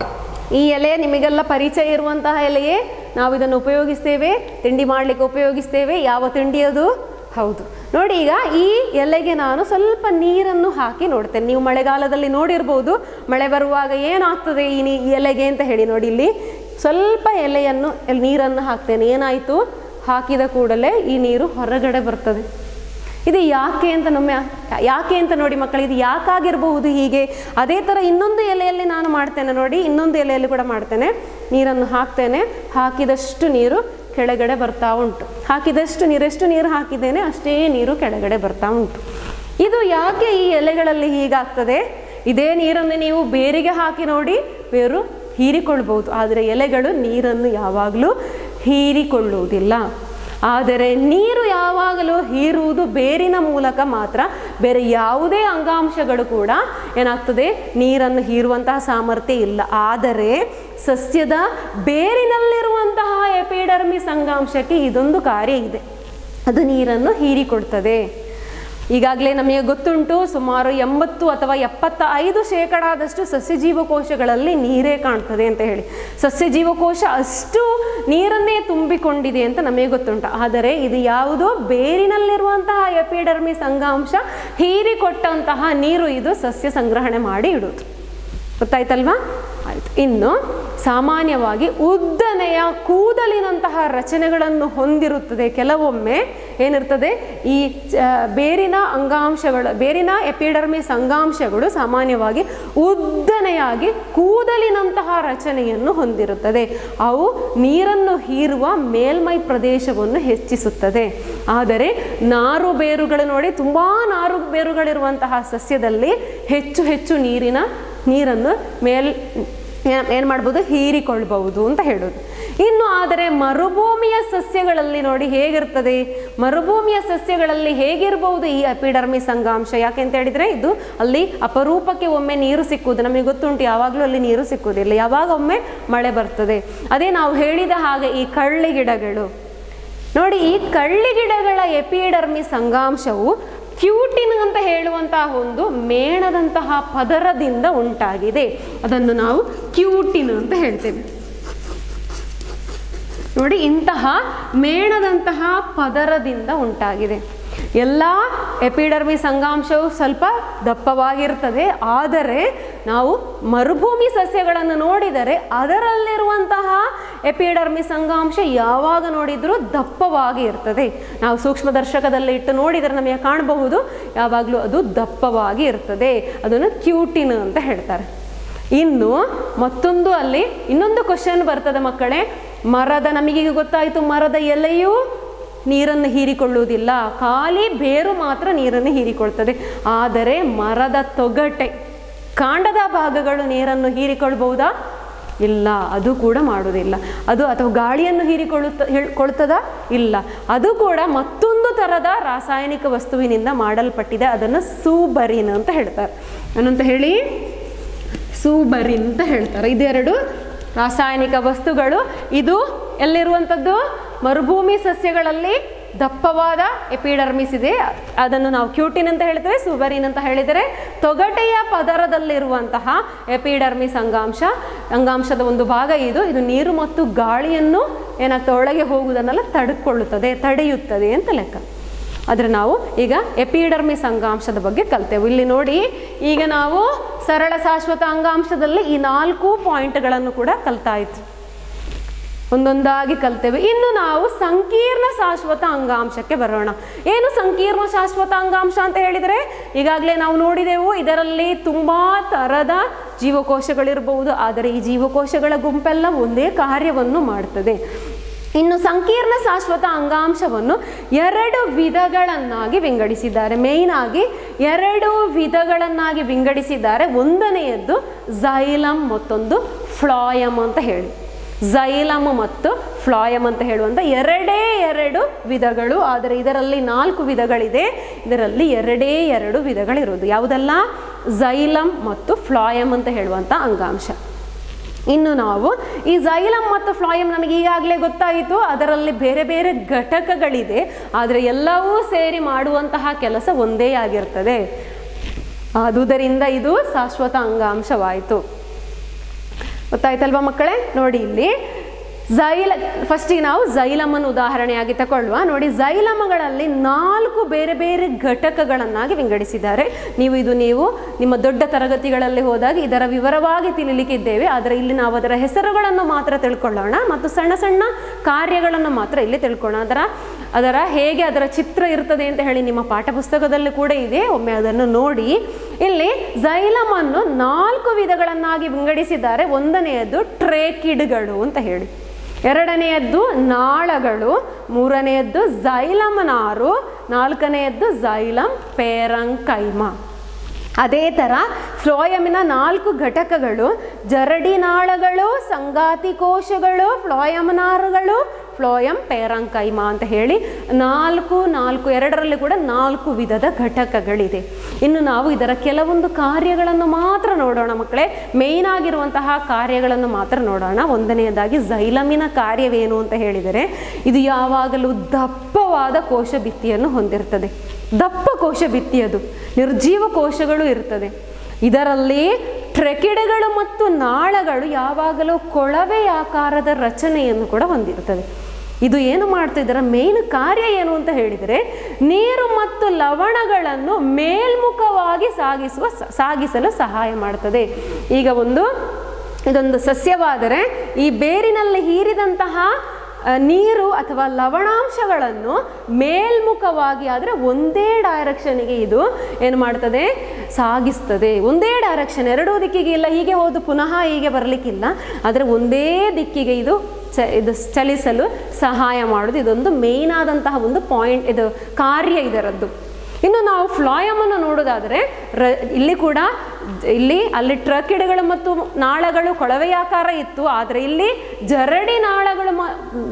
ಈ ಎಲೆ ನಿಮಗೆಲ್ಲ ಪರಿಚಯ ಇರುವಂತಹ ಎಲೆಯೇ ನಾವು ಇದನ್ನು ಉಪಯೋಗಿಸ್ತೇವೆ ತಿಂಡಿ ಮಾಡಲಿಕ್ಕೆ ಉಪಯೋಗಿಸ್ತೇವೆ ಯಾವ ತಿಂಡಿ ಅದು ಹೌದು ನೋಡಿ ಈಗ ಈ ಎಲೆಗೆ ನಾನು ಸ್ವಲ್ಪ ನೀರನ್ನು ಹಾಕಿ ನೋಡ್ತೇನೆ ನೀವು ಮಳೆಗಾಲದಲ್ಲಿ ನೋಡಿರ್ಬೋದು ಮಳೆ ಬರುವಾಗ ಏನಾಗ್ತದೆ ಈ ನೀ- ಈ ಎಲೆಗೆ ಅಂತ ಹೇಳಿ ನೋಡಿ ಇಲ್ಲಿ ಸ್ವಲ್ಪ ಎಲೆಯನ್ನು ಎಲ್- ನೀರನ್ನು ಹಾಕ್ತೇನೆ ಏನಾಯಿತು ಹಾಕಿದ ಕೂಡಲೇ ಈ ನೀರು ಹೊರಗಡೆ ಬರ್ತದೆ ಇದು ಯಾಕೆ ಅಂತ ನೊಮ್ಮೆ ಯಾಕೆ ಅಂತ ನೋಡಿ ಮಕ್ಕಳು ಇದು ಯಾಕಾಗಿರಬಹುದು ಹೀಗೆ ಅದೇ ಥರ ಇನ್ನೊಂದು ಎಲೆಯಲ್ಲಿ ನಾನು ಮಾಡ್ತೇನೆ ನೋಡಿ ಇನ್ನೊಂದು ಎಲೆಯಲ್ಲಿ ಕೂಡ ಮಾಡ್ತೇನೆ ನೀರನ್ನು ಹಾಕ್ತೇನೆ ಹಾಕಿದಷ್ಟು ನೀರು ಕೆಳಗಡೆ ಬರ್ತಾ ಉಂಟು ಹಾಕಿದಷ್ಟು ನೀರು ಎಷ್ಟು ನೀರು ಹಾಕಿದ್ದೇನೆ ಅಷ್ಟೇ ನೀರು ಕೆಳಗಡೆ ಬರ್ತಾ ಉಂಟು ಇದು ಯಾಕೆ ಈ ಎಲೆಗಳಲ್ಲಿ ಹೀಗಾಗ್ತದೆ ಇದೇ ನೀರನ್ನು ನೀವು ಬೇರಿಗೆ ಹಾಕಿ ನೋಡಿ ಬೇರು ಹೀರಿಕೊಳ್ಬಹುದು ಆದರೆ ಎಲೆಗಳು ನೀರನ್ನು ಯಾವಾಗಲೂ ಹೀರಿಕೊಳ್ಳುವುದಿಲ್ಲ ಆದರೆ ನೀರು ಯಾವಾಗಲೂ ಹೀರುವುದು ಬೇರಿನ ಮೂಲಕ ಮಾತ್ರ ಬೇರೆ ಯಾವುದೇ ಅಂಗಾಂಶಗಳು ಕೂಡ ಏನಾಗ್ತದೆ ನೀರನ್ನು ಹೀರುವಂತಹ ಸಾಮರ್ಥ್ಯ ಇಲ್ಲ ಆದರೆ ಸಸ್ಯದ ಬೇರಿನಲ್ಲಿರುವಂತಹ ಎಪಿಡರ್ಮಿಸ್ ಅಂಗಾಂಶಕ್ಕೆ ಇದೊಂದು ಕಾರ್ಯ ಇದೆ ಅದು ನೀರನ್ನು ಹೀರಿಕೊಡ್ತದೆ ಈಗಾಗಲೇ ನಮಗೆ ಗೊತ್ತುಂಟು ಸುಮಾರು ಎಂಬತ್ತು ಅಥವಾ ಎಪ್ಪತ್ತ ಐದು ಶೇಕಡಾದಷ್ಟು ಸಸ್ಯ ಜೀವಕೋಶಗಳಲ್ಲಿ ನೀರೇ ಕಾಣ್ತದೆ ಅಂತ ಹೇಳಿ ಸಸ್ಯ ಜೀವಕೋಶ ಅಷ್ಟು ನೀರನ್ನೇ ತುಂಬಿಕೊಂಡಿದೆ ಅಂತ ನಮಗೆ ಗೊತ್ತುಂಟು ಆದರೆ ಇದು ಯಾವುದೋ ಬೇರಿನಲ್ಲಿರುವಂತಹ ಎಪಿಡರ್ಮಿಸ್ ಅಂಗಾಂಶ ಹೀರಿಕೊಟ್ಟಂತಹ ನೀರು ಇದು ಸಸ್ಯ ಸಂಗ್ರಹಣೆ ಮಾಡಿ ಇಡುವುದು ಗೊತ್ತಾಯ್ತಲ್ವಾ ಆಯ್ತು ಇನ್ನು ಸಾಮಾನ್ಯವಾಗಿ ಉದ್ದನೆಯ ಕೂದಲಿನಂತಹ ರಚನೆಗಳನ್ನು ಹೊಂದಿರುತ್ತದೆ ಕೆಲವೊಮ್ಮೆ ಏನಿರ್ತದೆ ಈ ಚ- ಬೇರಿನ ಅಂಗಾಂಶಗಳು ಬೇರಿನ ಎಪಿಡರ್ಮಿಸ್ ಅಂಗಾಂಶಗಳು ಸಾಮಾನ್ಯವಾಗಿ ಉದ್ದನೆಯಾಗಿ ಕೂದಲಿನಂತಹ ರಚನೆಯನ್ನು ಹೊಂದಿರುತ್ತದೆ ಅವು ನೀರನ್ನು ಹೀರುವ ಮೇಲ್ಮೈ ಪ್ರದೇಶವನ್ನು ಹೆಚ್ಚಿಸುತ್ತದೆ ಆದರೆ ನಾರು ಬೇರುಗಳು ನೋಡಿ ತುಂಬ ನಾರು ಬೇರುಗಳಿರುವಂತಹ ಸಸ್ಯದಲ್ಲಿ ಹೆಚ್ಚು ಹೆಚ್ಚು ನೀರಿನ ನೀರನ್ನು ಮೇಲ್ ಏನು ಮಾಡ್ಬೋದು ಹೀರಿಕೊಳ್ಬಹುದು ಅಂತ ಹೇಳೋದು ಇನ್ನು ಆದರೆ ಮರುಭೂಮಿಯ ಸಸ್ಯಗಳಲ್ಲಿ ನೋಡಿ ಹೇಗಿರ್ತದೆ ಮರುಭೂಮಿಯ ಸಸ್ಯಗಳಲ್ಲಿ ಹೇಗಿರಬಹುದು ಈ ಅಪಿಡರ್ಮಿಸ್ ಅಂಗಾಂಶ ಯಾಕೆ ಅಂತ ಹೇಳಿದರೆ ಇದು ಅಲ್ಲಿ ಅಪರೂಪಕ್ಕೆ ಒಮ್ಮೆ ನೀರು ಸಿಕ್ಕುವುದು ನಮಗೆ ಗೊತ್ತುಂಟು ಯಾವಾಗಲೂ ಅಲ್ಲಿ ನೀರು ಸಿಕ್ಕುವುದಿಲ್ಲ ಯಾವಾಗ ಒಮ್ಮೆ ಮಳೆ ಬರ್ತದೆ ಅದೇ ನಾವು ಹೇಳಿದ ಹಾಗೆ ಈ ಕಳ್ಳಿ ಗಿಡಗಳು ನೋಡಿ ಈ ಕಳ್ಳಿ ಗಿಡಗಳ ಎಪಿಡರ್ಮಿಸ್ ಅಂಗಾಂಶವು ಕ್ಯೂಟಿನ್ ಅಂತ ಹೇಳುವಂತಹ ಒಂದು ಮೇಣದಂತಹ ಪದರದಿಂದ ಉಂಟಾಗಿದೆ ಅದನ್ನು ನಾವು ಕ್ಯೂಟಿನ್ ಅಂತ ಹೇಳ್ತೇವೆ ನೋಡಿ ಇಂತಹ ಮೇಣದಂತಹ ಪದರದಿಂದ ಉಂಟಾಗಿದೆ ಎಲ್ಲ ಎಪಿಡರ್ಮಿಸ್ ಅಂಗಾಂಶವು ಸ್ವಲ್ಪ ದಪ್ಪವಾಗಿರ್ತದೆ ಆದರೆ ನಾವು ಮರುಭೂಮಿ ಸಸ್ಯಗಳನ್ನು ನೋಡಿದರೆ ಅದರಲ್ಲಿರುವಂತಹ ಎಪಿಡರ್ಮಿಸ್ ಅಂಗಾಂಶ ಯಾವಾಗ ನೋಡಿದರೂ ದಪ್ಪವಾಗಿ ಇರ್ತದೆ ನಾವು ಸೂಕ್ಷ್ಮದರ್ಶಕದಲ್ಲಿ ಇಟ್ಟು ನೋಡಿದರೆ ನಮಗೆ ಕಾಣಬಹುದು ಯಾವಾಗಲೂ ಅದು ದಪ್ಪವಾಗಿ ಇರ್ತದೆ ಅದನ್ನು ಕ್ಯೂಟಿನ್ ಅಂತ ಹೇಳ್ತಾರೆ ಇನ್ನು ಮತ್ತೊಂದು ಅಲ್ಲಿ ಇನ್ನೊಂದು ಕ್ವಶನ್ ಬರ್ತದೆ ಮಕ್ಕಳೇ ಮರದ ನಮಗೀಗ ಗೊತ್ತಾಯಿತು ಮರದ ಎಲೆಯೂ ನೀರನ್ನು ಹೀರಿಕೊಳ್ಳುವುದಿಲ್ಲ ಖಾಲಿ ಬೇರು ಮಾತ್ರ ನೀರನ್ನು ಹೀರಿಕೊಳ್ತದೆ ಆದರೆ ಮರದ ತೊಗಟೆ ಕಾಂಡದ ಭಾಗಗಳು ನೀರನ್ನು ಹೀರಿಕೊಳ್ಬಹುದಾ ಇಲ್ಲ ಅದು ಕೂಡ ಮಾಡುವುದಿಲ್ಲ ಅದು ಅಥವಾ ಗಾಳಿಯನ್ನು ಹೀರಿಕೊಳ್ಳುತ್ತ ಹೇಳ್ಕೊಳ್ತದ ಇಲ್ಲ ಅದು ಕೂಡ ಮತ್ತೊಂದು ಥರದ ರಾಸಾಯನಿಕ ವಸ್ತುವಿನಿಂದ ಮಾಡಲ್ಪಟ್ಟಿದೆ ಅದನ್ನು ಸೂಬರಿನ್ ಅಂತ ಹೇಳ್ತಾರೆ ಏನಂತ ಹೇಳಿ ಸೂಬರಿನ್ ಅಂತ ಹೇಳ್ತಾರೆ ಇದೆರಡು ರಾಸಾಯನಿಕ ವಸ್ತುಗಳು ಇದು ಎಲ್ಲಿರುವಂಥದ್ದು ಮರುಭೂಮಿ ಸಸ್ಯಗಳಲ್ಲಿ ದಪ್ಪವಾದ ಎಪಿಡರ್ಮಿಸ್ ಇದೆ ಅದನ್ನು ನಾವು ಕ್ಯೂಟಿನ್ ಅಂತ ಹೇಳ್ತೇವೆ ಸುಬರಿನ್ ಅಂತ ಹೇಳಿದರೆ ತೊಗಟೆಯ ಪದರದಲ್ಲಿರುವಂತಹ ಎಪಿಡರ್ಮಿಸ್ ಅಂಗಾಂಶ ಅಂಗಾಂಶದ ಒಂದು ಭಾಗ ಇದು ಇದು ನೀರು ಮತ್ತು ಗಾಳಿಯನ್ನು ಏನಾಗ್ತದೆ ಒಳಗೆ ಹೋಗುವುದನ್ನೆಲ್ಲ ತಡೆದುಕೊಳ್ಳುತ್ತದೆ ತಡೆಯುತ್ತದೆ ಅಂತ ಲೆಕ್ಕ ಆದರೆ ನಾವು ಈಗ ಎಪಿಡರ್ಮಿಸ್ ಅಂಗಾಂಶದ ಬಗ್ಗೆ ಕಲ್ತೇವೆ ಇಲ್ಲಿ ನೋಡಿ ಈಗ ನಾವು ಸರಳ ಶಾಶ್ವತ ಅಂಗಾಂಶದಲ್ಲಿ ಈ ನಾಲ್ಕು ಪಾಯಿಂಟ್ಗಳನ್ನು ಕೂಡ ಕಲ್ತಾಯಿತು ಒಂದೊಂದಾಗಿ ಕಲ್ತೇವೆ ಇನ್ನು ನಾವು ಸಂಕೀರ್ಣ ಶಾಶ್ವತ ಅಂಗಾಂಶಕ್ಕೆ ಬರೋಣ ಏನು ಸಂಕೀರ್ಣ ಶಾಶ್ವತ ಅಂಗಾಂಶ ಅಂತ ಹೇಳಿದರೆ ಈಗಾಗಲೇ ನಾವು ನೋಡಿದೆವು ಇದರಲ್ಲಿ ತುಂಬ ಥರದ ಜೀವಕೋಶಗಳಿರಬಹುದು ಆದರೆ ಈ ಜೀವಕೋಶಗಳ ಗುಂಪೆಲ್ಲ ಒಂದೇ ಕಾರ್ಯವನ್ನು ಮಾಡ್ತದೆ ಇನ್ನು ಸಂಕೀರ್ಣ ಶಾಶ್ವತ ಅಂಗಾಂಶವನ್ನು ಎರಡು ವಿಧಗಳನ್ನಾಗಿ ವಿಂಗಡಿಸಿದ್ದಾರೆ ಮೇಯ್ನ್ ಆಗಿ ಎರಡು ವಿಧಗಳನ್ನಾಗಿ ವಿಂಗಡಿಸಿದ್ದಾರೆ ಒಂದನೆಯದ್ದು ಝೈಲಮ್ ಮತ್ತೊಂದು ಫ್ಲಾಯಮ್ ಅಂತ ಹೇಳಿ ಝೈಲಮ್ ಮತ್ತು ಫ್ಲಾಯಮ್ ಅಂತ ಹೇಳುವಂಥ ಎರಡೇ ಎರಡು ವಿಧಗಳು ಆದರೆ ಇದರಲ್ಲಿ ನಾಲ್ಕು ವಿಧಗಳಿದೆ ಇದರಲ್ಲಿ ಎರಡೇ ಎರಡು ವಿಧಗಳಿರೋದು ಯಾವುದೆಲ್ಲ ಝೈಲಮ್ ಮತ್ತು ಫ್ಲಾಯಮ್ ಅಂತ ಹೇಳುವಂಥ ಅಂಗಾಂಶ ಇನ್ನು ನಾವು ಈ ಝೈಲಮ್ ಮತ್ತು ಫ್ಲಾಯಮ್ ನಮಗೆ ಈಗಾಗಲೇ ಗೊತ್ತಾಯಿತು ಅದರಲ್ಲಿ ಬೇರೆ ಬೇರೆ ಘಟಕಗಳಿದೆ ಆದರೆ ಎಲ್ಲವೂ ಸೇರಿ ಮಾಡುವಂತಹ ಕೆಲಸ ಒಂದೇ ಆಗಿರ್ತದೆ ಆದುದರಿಂದ ಇದು ಶಾಶ್ವತ ಅಂಗಾಂಶವಾಯಿತು ಗೊತ್ತಾಯ್ತಲ್ವಾ ಮಕ್ಕಳೇ ನೋಡಿ ಇಲ್ಲಿ ಝೈಲ ಫಸ್ಟಿಗೆ ನಾವು ಝೈಲಮನ್ನು ಉದಾಹರಣೆಯಾಗಿ ತಗೊಳ್ಳುವ ನೋಡಿ ಝೈಲಮಗಳಲ್ಲಿ ನಾಲ್ಕು ಬೇರೆ ಬೇರೆ ಘಟಕಗಳನ್ನಾಗಿ ವಿಂಗಡಿಸಿದ್ದಾರೆ ನೀವು ಇದು ನೀವು ನಿಮ್ಮ ದೊಡ್ಡ ತರಗತಿಗಳಲ್ಲಿ ಹೋದಾಗ ಇದರ ವಿವರವಾಗಿ ತಿಳಿಲಿಕ್ಕಿದ್ದೇವೆ ಆದರೆ ಇಲ್ಲಿ ನಾವು ಅದರ ಹೆಸರುಗಳನ್ನು ಮಾತ್ರ ತಿಳ್ಕೊಳ್ಳೋಣ ಮತ್ತು ಸಣ್ಣ ಸಣ್ಣ ಕಾರ್ಯಗಳನ್ನು ಮಾತ್ರ ಇಲ್ಲಿ ತಿಳ್ಕೊಳ್ಳೋಣ ಅದರ ಅದರ ಹೇಗೆ ಅದರ ಚಿತ್ರ ಇರ್ತದೆ ಅಂತ ಹೇಳಿ ನಿಮ್ಮ ಪಾಠಪುಸ್ತಕದಲ್ಲಿ ಕೂಡ ಇದೆ ಒಮ್ಮೆ ಅದನ್ನು ನೋಡಿ ಇಲ್ಲಿ ಝೈಲಮನ್ನು ನಾಲ್ಕು ವಿಧಗಳನ್ನಾಗಿ ವಿಂಗಡಿಸಿದ್ದಾರೆ ಒಂದನೆಯದು ಟ್ರೇಕಿಡ್ಗಳು ಅಂತ ಹೇಳಿ ಎರಡನೆಯದ್ದು ನಾಳಗಳು ಮೂರನೆಯದ್ದು ಝೈಲಮ್ ನಾರು ನಾಲ್ಕನೆಯದ್ದು ಝೈಲಮ್ ಪೇರಂಕೈಮ ಅದೇ ಥರ ಫ್ಲೋಯಮಿನ ನಾಲ್ಕು ಘಟಕಗಳು ಜರಡಿ ನಾಳಗಳು ಸಂಗಾತಿ ಕೋಶಗಳು ಫ್ಲೋಯಮ್ ನಾರುಗಳು ಫ್ಲೋಯಂ ಪೇರಂಕೈಮ ಅಂತ ಹೇಳಿ ನಾಲ್ಕು ನಾಲ್ಕು ಎರಡರಲ್ಲಿ ಕೂಡ ನಾಲ್ಕು ವಿಧದ ಘಟಕಗಳಿದೆ ಇನ್ನು ನಾವು ಇದರ ಕೆಲವೊಂದು ಕಾರ್ಯಗಳನ್ನು ಮಾತ್ರ ನೋಡೋಣ ಮಕ್ಕಳೇ ಮೇಯ್ನ್ ಆಗಿರುವಂತಹ ಕಾರ್ಯಗಳನ್ನು ಮಾತ್ರ ನೋಡೋಣ ಒಂದನೆಯದಾಗಿ ಝೈಲಮಿನ ಕಾರ್ಯವೇನು ಅಂತ ಹೇಳಿದರೆ ಇದು ಯಾವಾಗಲೂ ದಪ್ಪವಾದ ಕೋಶ ಭಿತ್ತಿಯನ್ನು ಹೊಂದಿರ್ತದೆ ದಪ್ಪ ಕೋಶ ಭಿತ್ತಿಯದು ನಿರ್ಜೀವ ಕೋಶಗಳು ಇರ್ತದೆ ಇದರಲ್ಲಿ ಟ್ರೆಕಿಡೆಗಳು ಮತ್ತು ನಾಳಗಳು ಯಾವಾಗಲೂ ಕೊಳವೆ ಆಕಾರದ ರಚನೆಯನ್ನು ಕೂಡ ಹೊಂದಿರ್ತದೆ ಇದು ಏನು ಮಾಡ್ತಾ ಇದರ ಮೇನ್ ಕಾರ್ಯ ಏನು ಅಂತ ಹೇಳಿದರೆ ನೀರು ಮತ್ತು ಲವಣಗಳನ್ನು ಮೇಲ್ಮುಖವಾಗಿ ಸಾಗಿಸುವ ಸಾಗಿಸಲು ಸಹಾಯ ಮಾಡ್ತದೆ ಈಗ ಒಂದು ಇದೊಂದು ಸಸ್ಯವಾದರೆ ಈ ಬೇರಿನಲ್ಲಿ ಹೀರಿದಂತಹ ನೀರು ಅಥವಾ ಲವಣಾಂಶಗಳನ್ನು ಮೇಲ್ಮುಖವಾಗಿ ಆದರೆ ಒಂದೇ ಡೈರೆಕ್ಷನ್ಗೆ ಇದು ಏನು ಮಾಡ್ತದೆ ಸಾಗಿಸ್ತದೆ ಒಂದೇ ಡೈರೆಕ್ಷನ್ ಎರಡೂ ದಿಕ್ಕಿಗೆ ಇಲ್ಲ ಹೀಗೆ ಹೋದು ಪುನಃ ಹೀಗೆ ಬರಲಿಕ್ಕಿಲ್ಲ ಆದರೆ ಒಂದೇ ದಿಕ್ಕಿಗೆ ಇದು ಚ ಇದು ಚಲಿಸಲು ಸಹಾಯ ಮಾಡೋದು ಇದೊಂದು ಮೇಯ್ನ್ ಆದಂತಹ ಒಂದು ಪಾಯಿಂಟ್ ಇದು ಕಾರ್ಯ ಇದರದ್ದು ಇನ್ನು ನಾವು ಫ್ಲಾಯಮನ್ನು ನೋಡೋದಾದರೆ ರ ಇಲ್ಲಿ ಕೂಡ ಇಲ್ಲಿ ಅಲ್ಲಿ ಟ್ರಕಿಡ್ಗಳು ಮತ್ತು ನಾಳಗಳು ಕೊಳವೆಯಾಕಾರ ಇತ್ತು ಆದರೆ ಇಲ್ಲಿ ಜರಡಿ ನಾಳಗಳು ಮ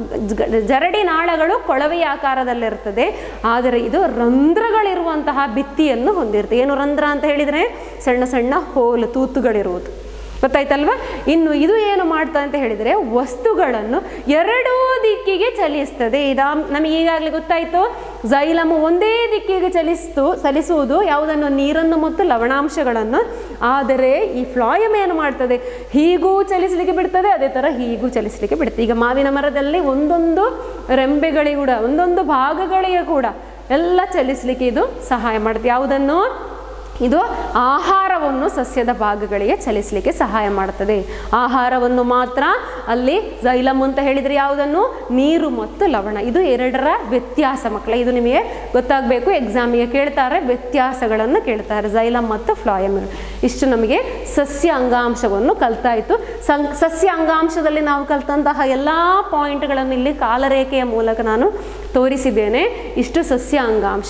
ಜರಡಿ ನಾಳಗಳು ಕೊಳವೆಯ ಆಕಾರದಲ್ಲಿರ್ತದೆ ಆದರೆ ಇದು ರಂಧ್ರಗಳಿರುವಂತಹ ಭಿತ್ತಿಯನ್ನು ಹೊಂದಿರುತ್ತೆ ಏನು ರಂಧ್ರ ಅಂತ ಹೇಳಿದರೆ ಸಣ್ಣ ಸಣ್ಣ ಹೋಲು ತೂತುಗಳಿರುವುದು ಗೊತ್ತಾಯ್ತಲ್ವಾ ಇನ್ನು ಇದು ಏನು ಮಾಡ್ತಾ ಅಂತ ಹೇಳಿದರೆ ವಸ್ತುಗಳನ್ನು ಎರಡೂ ದಿಕ್ಕಿಗೆ ಚಲಿಸ್ತದೆ ಇದಾ ನಮಗೆ ಈಗಾಗಲೇ ಗೊತ್ತಾಯಿತು ಝೈಲಮು ಒಂದೇ ದಿಕ್ಕಿಗೆ ಚಲಿಸ್ತು ಚಲಿಸುವುದು ಯಾವುದನ್ನು ನೀರನ್ನು ಮತ್ತು ಲವಣಾಂಶಗಳನ್ನು ಆದರೆ ಈ ಫ್ಲಾಯಮ್ ಏನು ಮಾಡ್ತದೆ ಹೀಗೂ ಚಲಿಸಲಿಕ್ಕೆ ಬಿಡ್ತದೆ ಅದೇ ಥರ ಹೀಗೂ ಚಲಿಸಲಿಕ್ಕೆ ಬಿಡ್ತದೆ ಈಗ ಮಾವಿನ ಮರದಲ್ಲಿ ಒಂದೊಂದು ರೆಂಬೆಗಳಿಗೆ ಕೂಡ ಒಂದೊಂದು ಭಾಗಗಳಿಗೆ ಕೂಡ ಎಲ್ಲ ಚಲಿಸಲಿಕ್ಕೆ ಇದು ಸಹಾಯ ಮಾಡುತ್ತೆ ಯಾವುದನ್ನು ಇದು ಆಹಾರವನ್ನು ಸಸ್ಯದ ಭಾಗಗಳಿಗೆ ಚಲಿಸಲಿಕ್ಕೆ ಸಹಾಯ ಮಾಡ್ತದೆ ಆಹಾರವನ್ನು ಮಾತ್ರ ಅಲ್ಲಿ ಝೈಲಮ್ ಅಂತ ಹೇಳಿದರೆ ಯಾವುದನ್ನು ನೀರು ಮತ್ತು ಲವಣ ಇದು ಎರಡರ ವ್ಯತ್ಯಾಸ ಮಕ್ಕಳ ಇದು ನಿಮಗೆ ಗೊತ್ತಾಗಬೇಕು ಎಕ್ಸಾಮಿಗೆ ಕೇಳ್ತಾರೆ ವ್ಯತ್ಯಾಸಗಳನ್ನು ಕೇಳ್ತಾರೆ ಝೈಲಮ್ ಮತ್ತು ಫ್ಲಾಯಮ್ ಇಷ್ಟು ನಮಗೆ ಸಸ್ಯ ಅಂಗಾಂಶವನ್ನು ಕಲ್ತಾಯಿತು ಸಂ ಸಸ್ಯ ಅಂಗಾಂಶದಲ್ಲಿ ನಾವು ಕಲ್ತಂತಹ ಎಲ್ಲ ಪಾಯಿಂಟ್ಗಳನ್ನು ಇಲ್ಲಿ ಕಾಲರೇಖೆಯ ಮೂಲಕ ನಾನು ತೋರಿಸಿದ್ದೇನೆ ಇಷ್ಟು ಸಸ್ಯ ಅಂಗಾಂಶ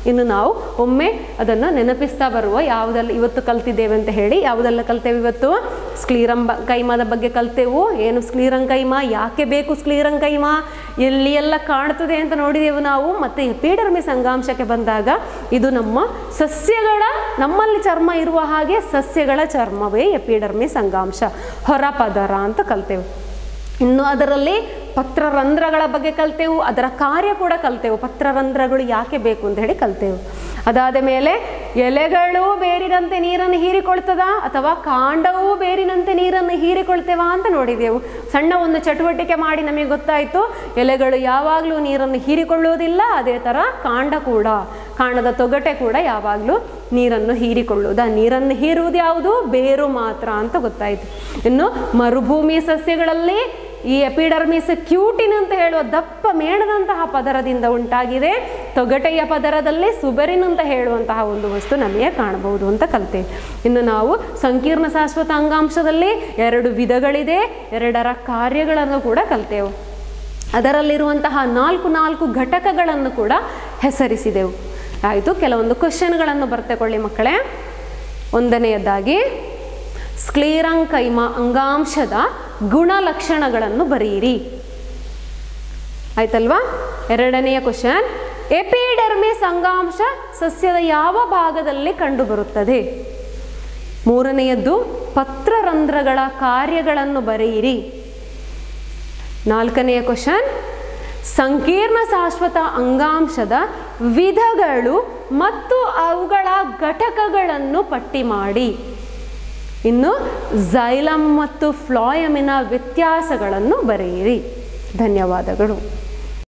ಇನ್ನು ನಾವು ಒಮ್ಮೆ ಅದನ್ನು ನೆನಪಿಸ್ತಾ ಬರುವ ಯಾವುದೆಲ್ಲ ಇವತ್ತು ಕಲ್ತಿದ್ದೇವೆ ಅಂತ ಹೇಳಿ ಯಾವುದೆಲ್ಲ ಕಲ್ತೇವೆ ಇವತ್ತು ಸ್ಕ್ಲೀರಂ ಬ ಕೈಮದ ಬಗ್ಗೆ ಕಲ್ತೆವು ಏನು ಸ್ಕ್ಲೀರಂಕೈಮ ಯಾಕೆ ಬೇಕು ಸ್ಕ್ಲೀರಂಕೈಮ ಎಲ್ಲಿ ಎಲ್ಲ ಕಾಣ್ತದೆ ಅಂತ ನೋಡಿದೆವು ನಾವು ಮತ್ತು ಎಪಿಡರ್ಮಿಸ್ ಅಂಗಾಂಶಕ್ಕೆ ಬಂದಾಗ ಇದು ನಮ್ಮ ಸಸ್ಯಗಳ ನಮ್ಮಲ್ಲಿ ಚರ್ಮ ಇರುವ ಹಾಗೆ ಸಸ್ಯಗಳ ಚರ್ಮವೇ ಎಪಿಡರ್ಮಿಸ್ ಅಂಗಾಂಶ ಹೊರಪದರ ಅಂತ ಕಲ್ತೆವು ಇನ್ನು ಅದರಲ್ಲಿ ಪತ್ರರಂಧ್ರಗಳ ಬಗ್ಗೆ ಕಲ್ತೆವು ಅದರ ಕಾರ್ಯ ಕೂಡ ಕಲ್ತೆವು ಪತ್ರರಂಧ್ರಗಳು ಯಾಕೆ ಬೇಕು ಅಂತ ಹೇಳಿ ಕಲ್ತೆವು ಅದಾದ ಮೇಲೆ ಎಲೆಗಳು ಬೇರಿನಂತೆ ನೀರನ್ನು ಹೀರಿಕೊಳ್ತದ ಅಥವಾ ಕಾಂಡವೂ ಬೇರಿನಂತೆ ನೀರನ್ನು ಹೀರಿಕೊಳ್ತೇವಾ ಅಂತ ನೋಡಿದೆವು ಸಣ್ಣ ಒಂದು ಚಟುವಟಿಕೆ ಮಾಡಿ ನಮಗೆ ಗೊತ್ತಾಯಿತು ಎಲೆಗಳು ಯಾವಾಗಲೂ ನೀರನ್ನು ಹೀರಿಕೊಳ್ಳುವುದಿಲ್ಲ ಅದೇ ಥರ ಕಾಂಡ ಕೂಡ ಕಾಂಡದ ತೊಗಟೆ ಕೂಡ ಯಾವಾಗಲೂ ನೀರನ್ನು ಹೀರಿಕೊಳ್ಳುವುದು ಆ ನೀರನ್ನು ಹೀರುವುದು ಯಾವುದು ಬೇರು ಮಾತ್ರ ಅಂತ ಗೊತ್ತಾಯಿತು ಇನ್ನು ಮರುಭೂಮಿ ಸಸ್ಯಗಳಲ್ಲಿ ಈ ಎಪಿಡರ್ಮಿಸ್ ಕ್ಯೂಟಿನ್ ಅಂತ ಹೇಳುವ ದಪ್ಪ ಮೇಣದಂತಹ ಪದರದಿಂದ ಉಂಟಾಗಿದೆ ತೊಗಟೆಯ ಪದರದಲ್ಲಿ ಸುಬರಿನ್ ಅಂತ ಹೇಳುವಂತಹ ಒಂದು ವಸ್ತು ನಮಗೆ ಕಾಣಬಹುದು ಅಂತ ಕಲ್ತೇವೆ ಇನ್ನು ನಾವು ಸಂಕೀರ್ಣ ಶಾಶ್ವತ ಅಂಗಾಂಶದಲ್ಲಿ ಎರಡು ವಿಧಗಳಿದೆ ಎರಡರ ಕಾರ್ಯಗಳನ್ನು ಕೂಡ ಕಲ್ತೆವು ಅದರಲ್ಲಿರುವಂತಹ ನಾಲ್ಕು ನಾಲ್ಕು ಘಟಕಗಳನ್ನು ಕೂಡ ಹೆಸರಿಸಿದೆವು ಆಯಿತು ಕೆಲವೊಂದು ಕ್ವಶನ್ಗಳನ್ನು ಬರ್ತೆಕೊಳ್ಳಿ ಮಕ್ಕಳೇ ಒಂದನೆಯದಾಗಿ ಸ್ಕ್ಲೀರಂಕೈಮ ಅಂಗಾಂಶದ ಗುಣಲಕ್ಷಣಗಳನ್ನು ಬರೆಯಿರಿ ಆಯ್ತಲ್ವಾ ಎರಡನೆಯ ಕ್ವಶನ್ ಎಪಿಡರ್ಮಿಸ್ ಅಂಗಾಂಶ ಸಸ್ಯದ ಯಾವ ಭಾಗದಲ್ಲಿ ಕಂಡುಬರುತ್ತದೆ ಮೂರನೆಯದ್ದು ಪತ್ರರಂಧ್ರಗಳ ಕಾರ್ಯಗಳನ್ನು ಬರೆಯಿರಿ ನಾಲ್ಕನೆಯ ಕ್ವಶನ್ ಸಂಕೀರ್ಣ ಶಾಶ್ವತ ಅಂಗಾಂಶದ ವಿಧಗಳು ಮತ್ತು ಅವುಗಳ ಘಟಕಗಳನ್ನು ಪಟ್ಟಿ ಮಾಡಿ ಇನ್ನು ಝೈಲಮ್ ಮತ್ತು ಫ್ಲಾಯಮಿನ ವ್ಯತ್ಯಾಸಗಳನ್ನು ಬರೆಯಿರಿ ಧನ್ಯವಾದಗಳು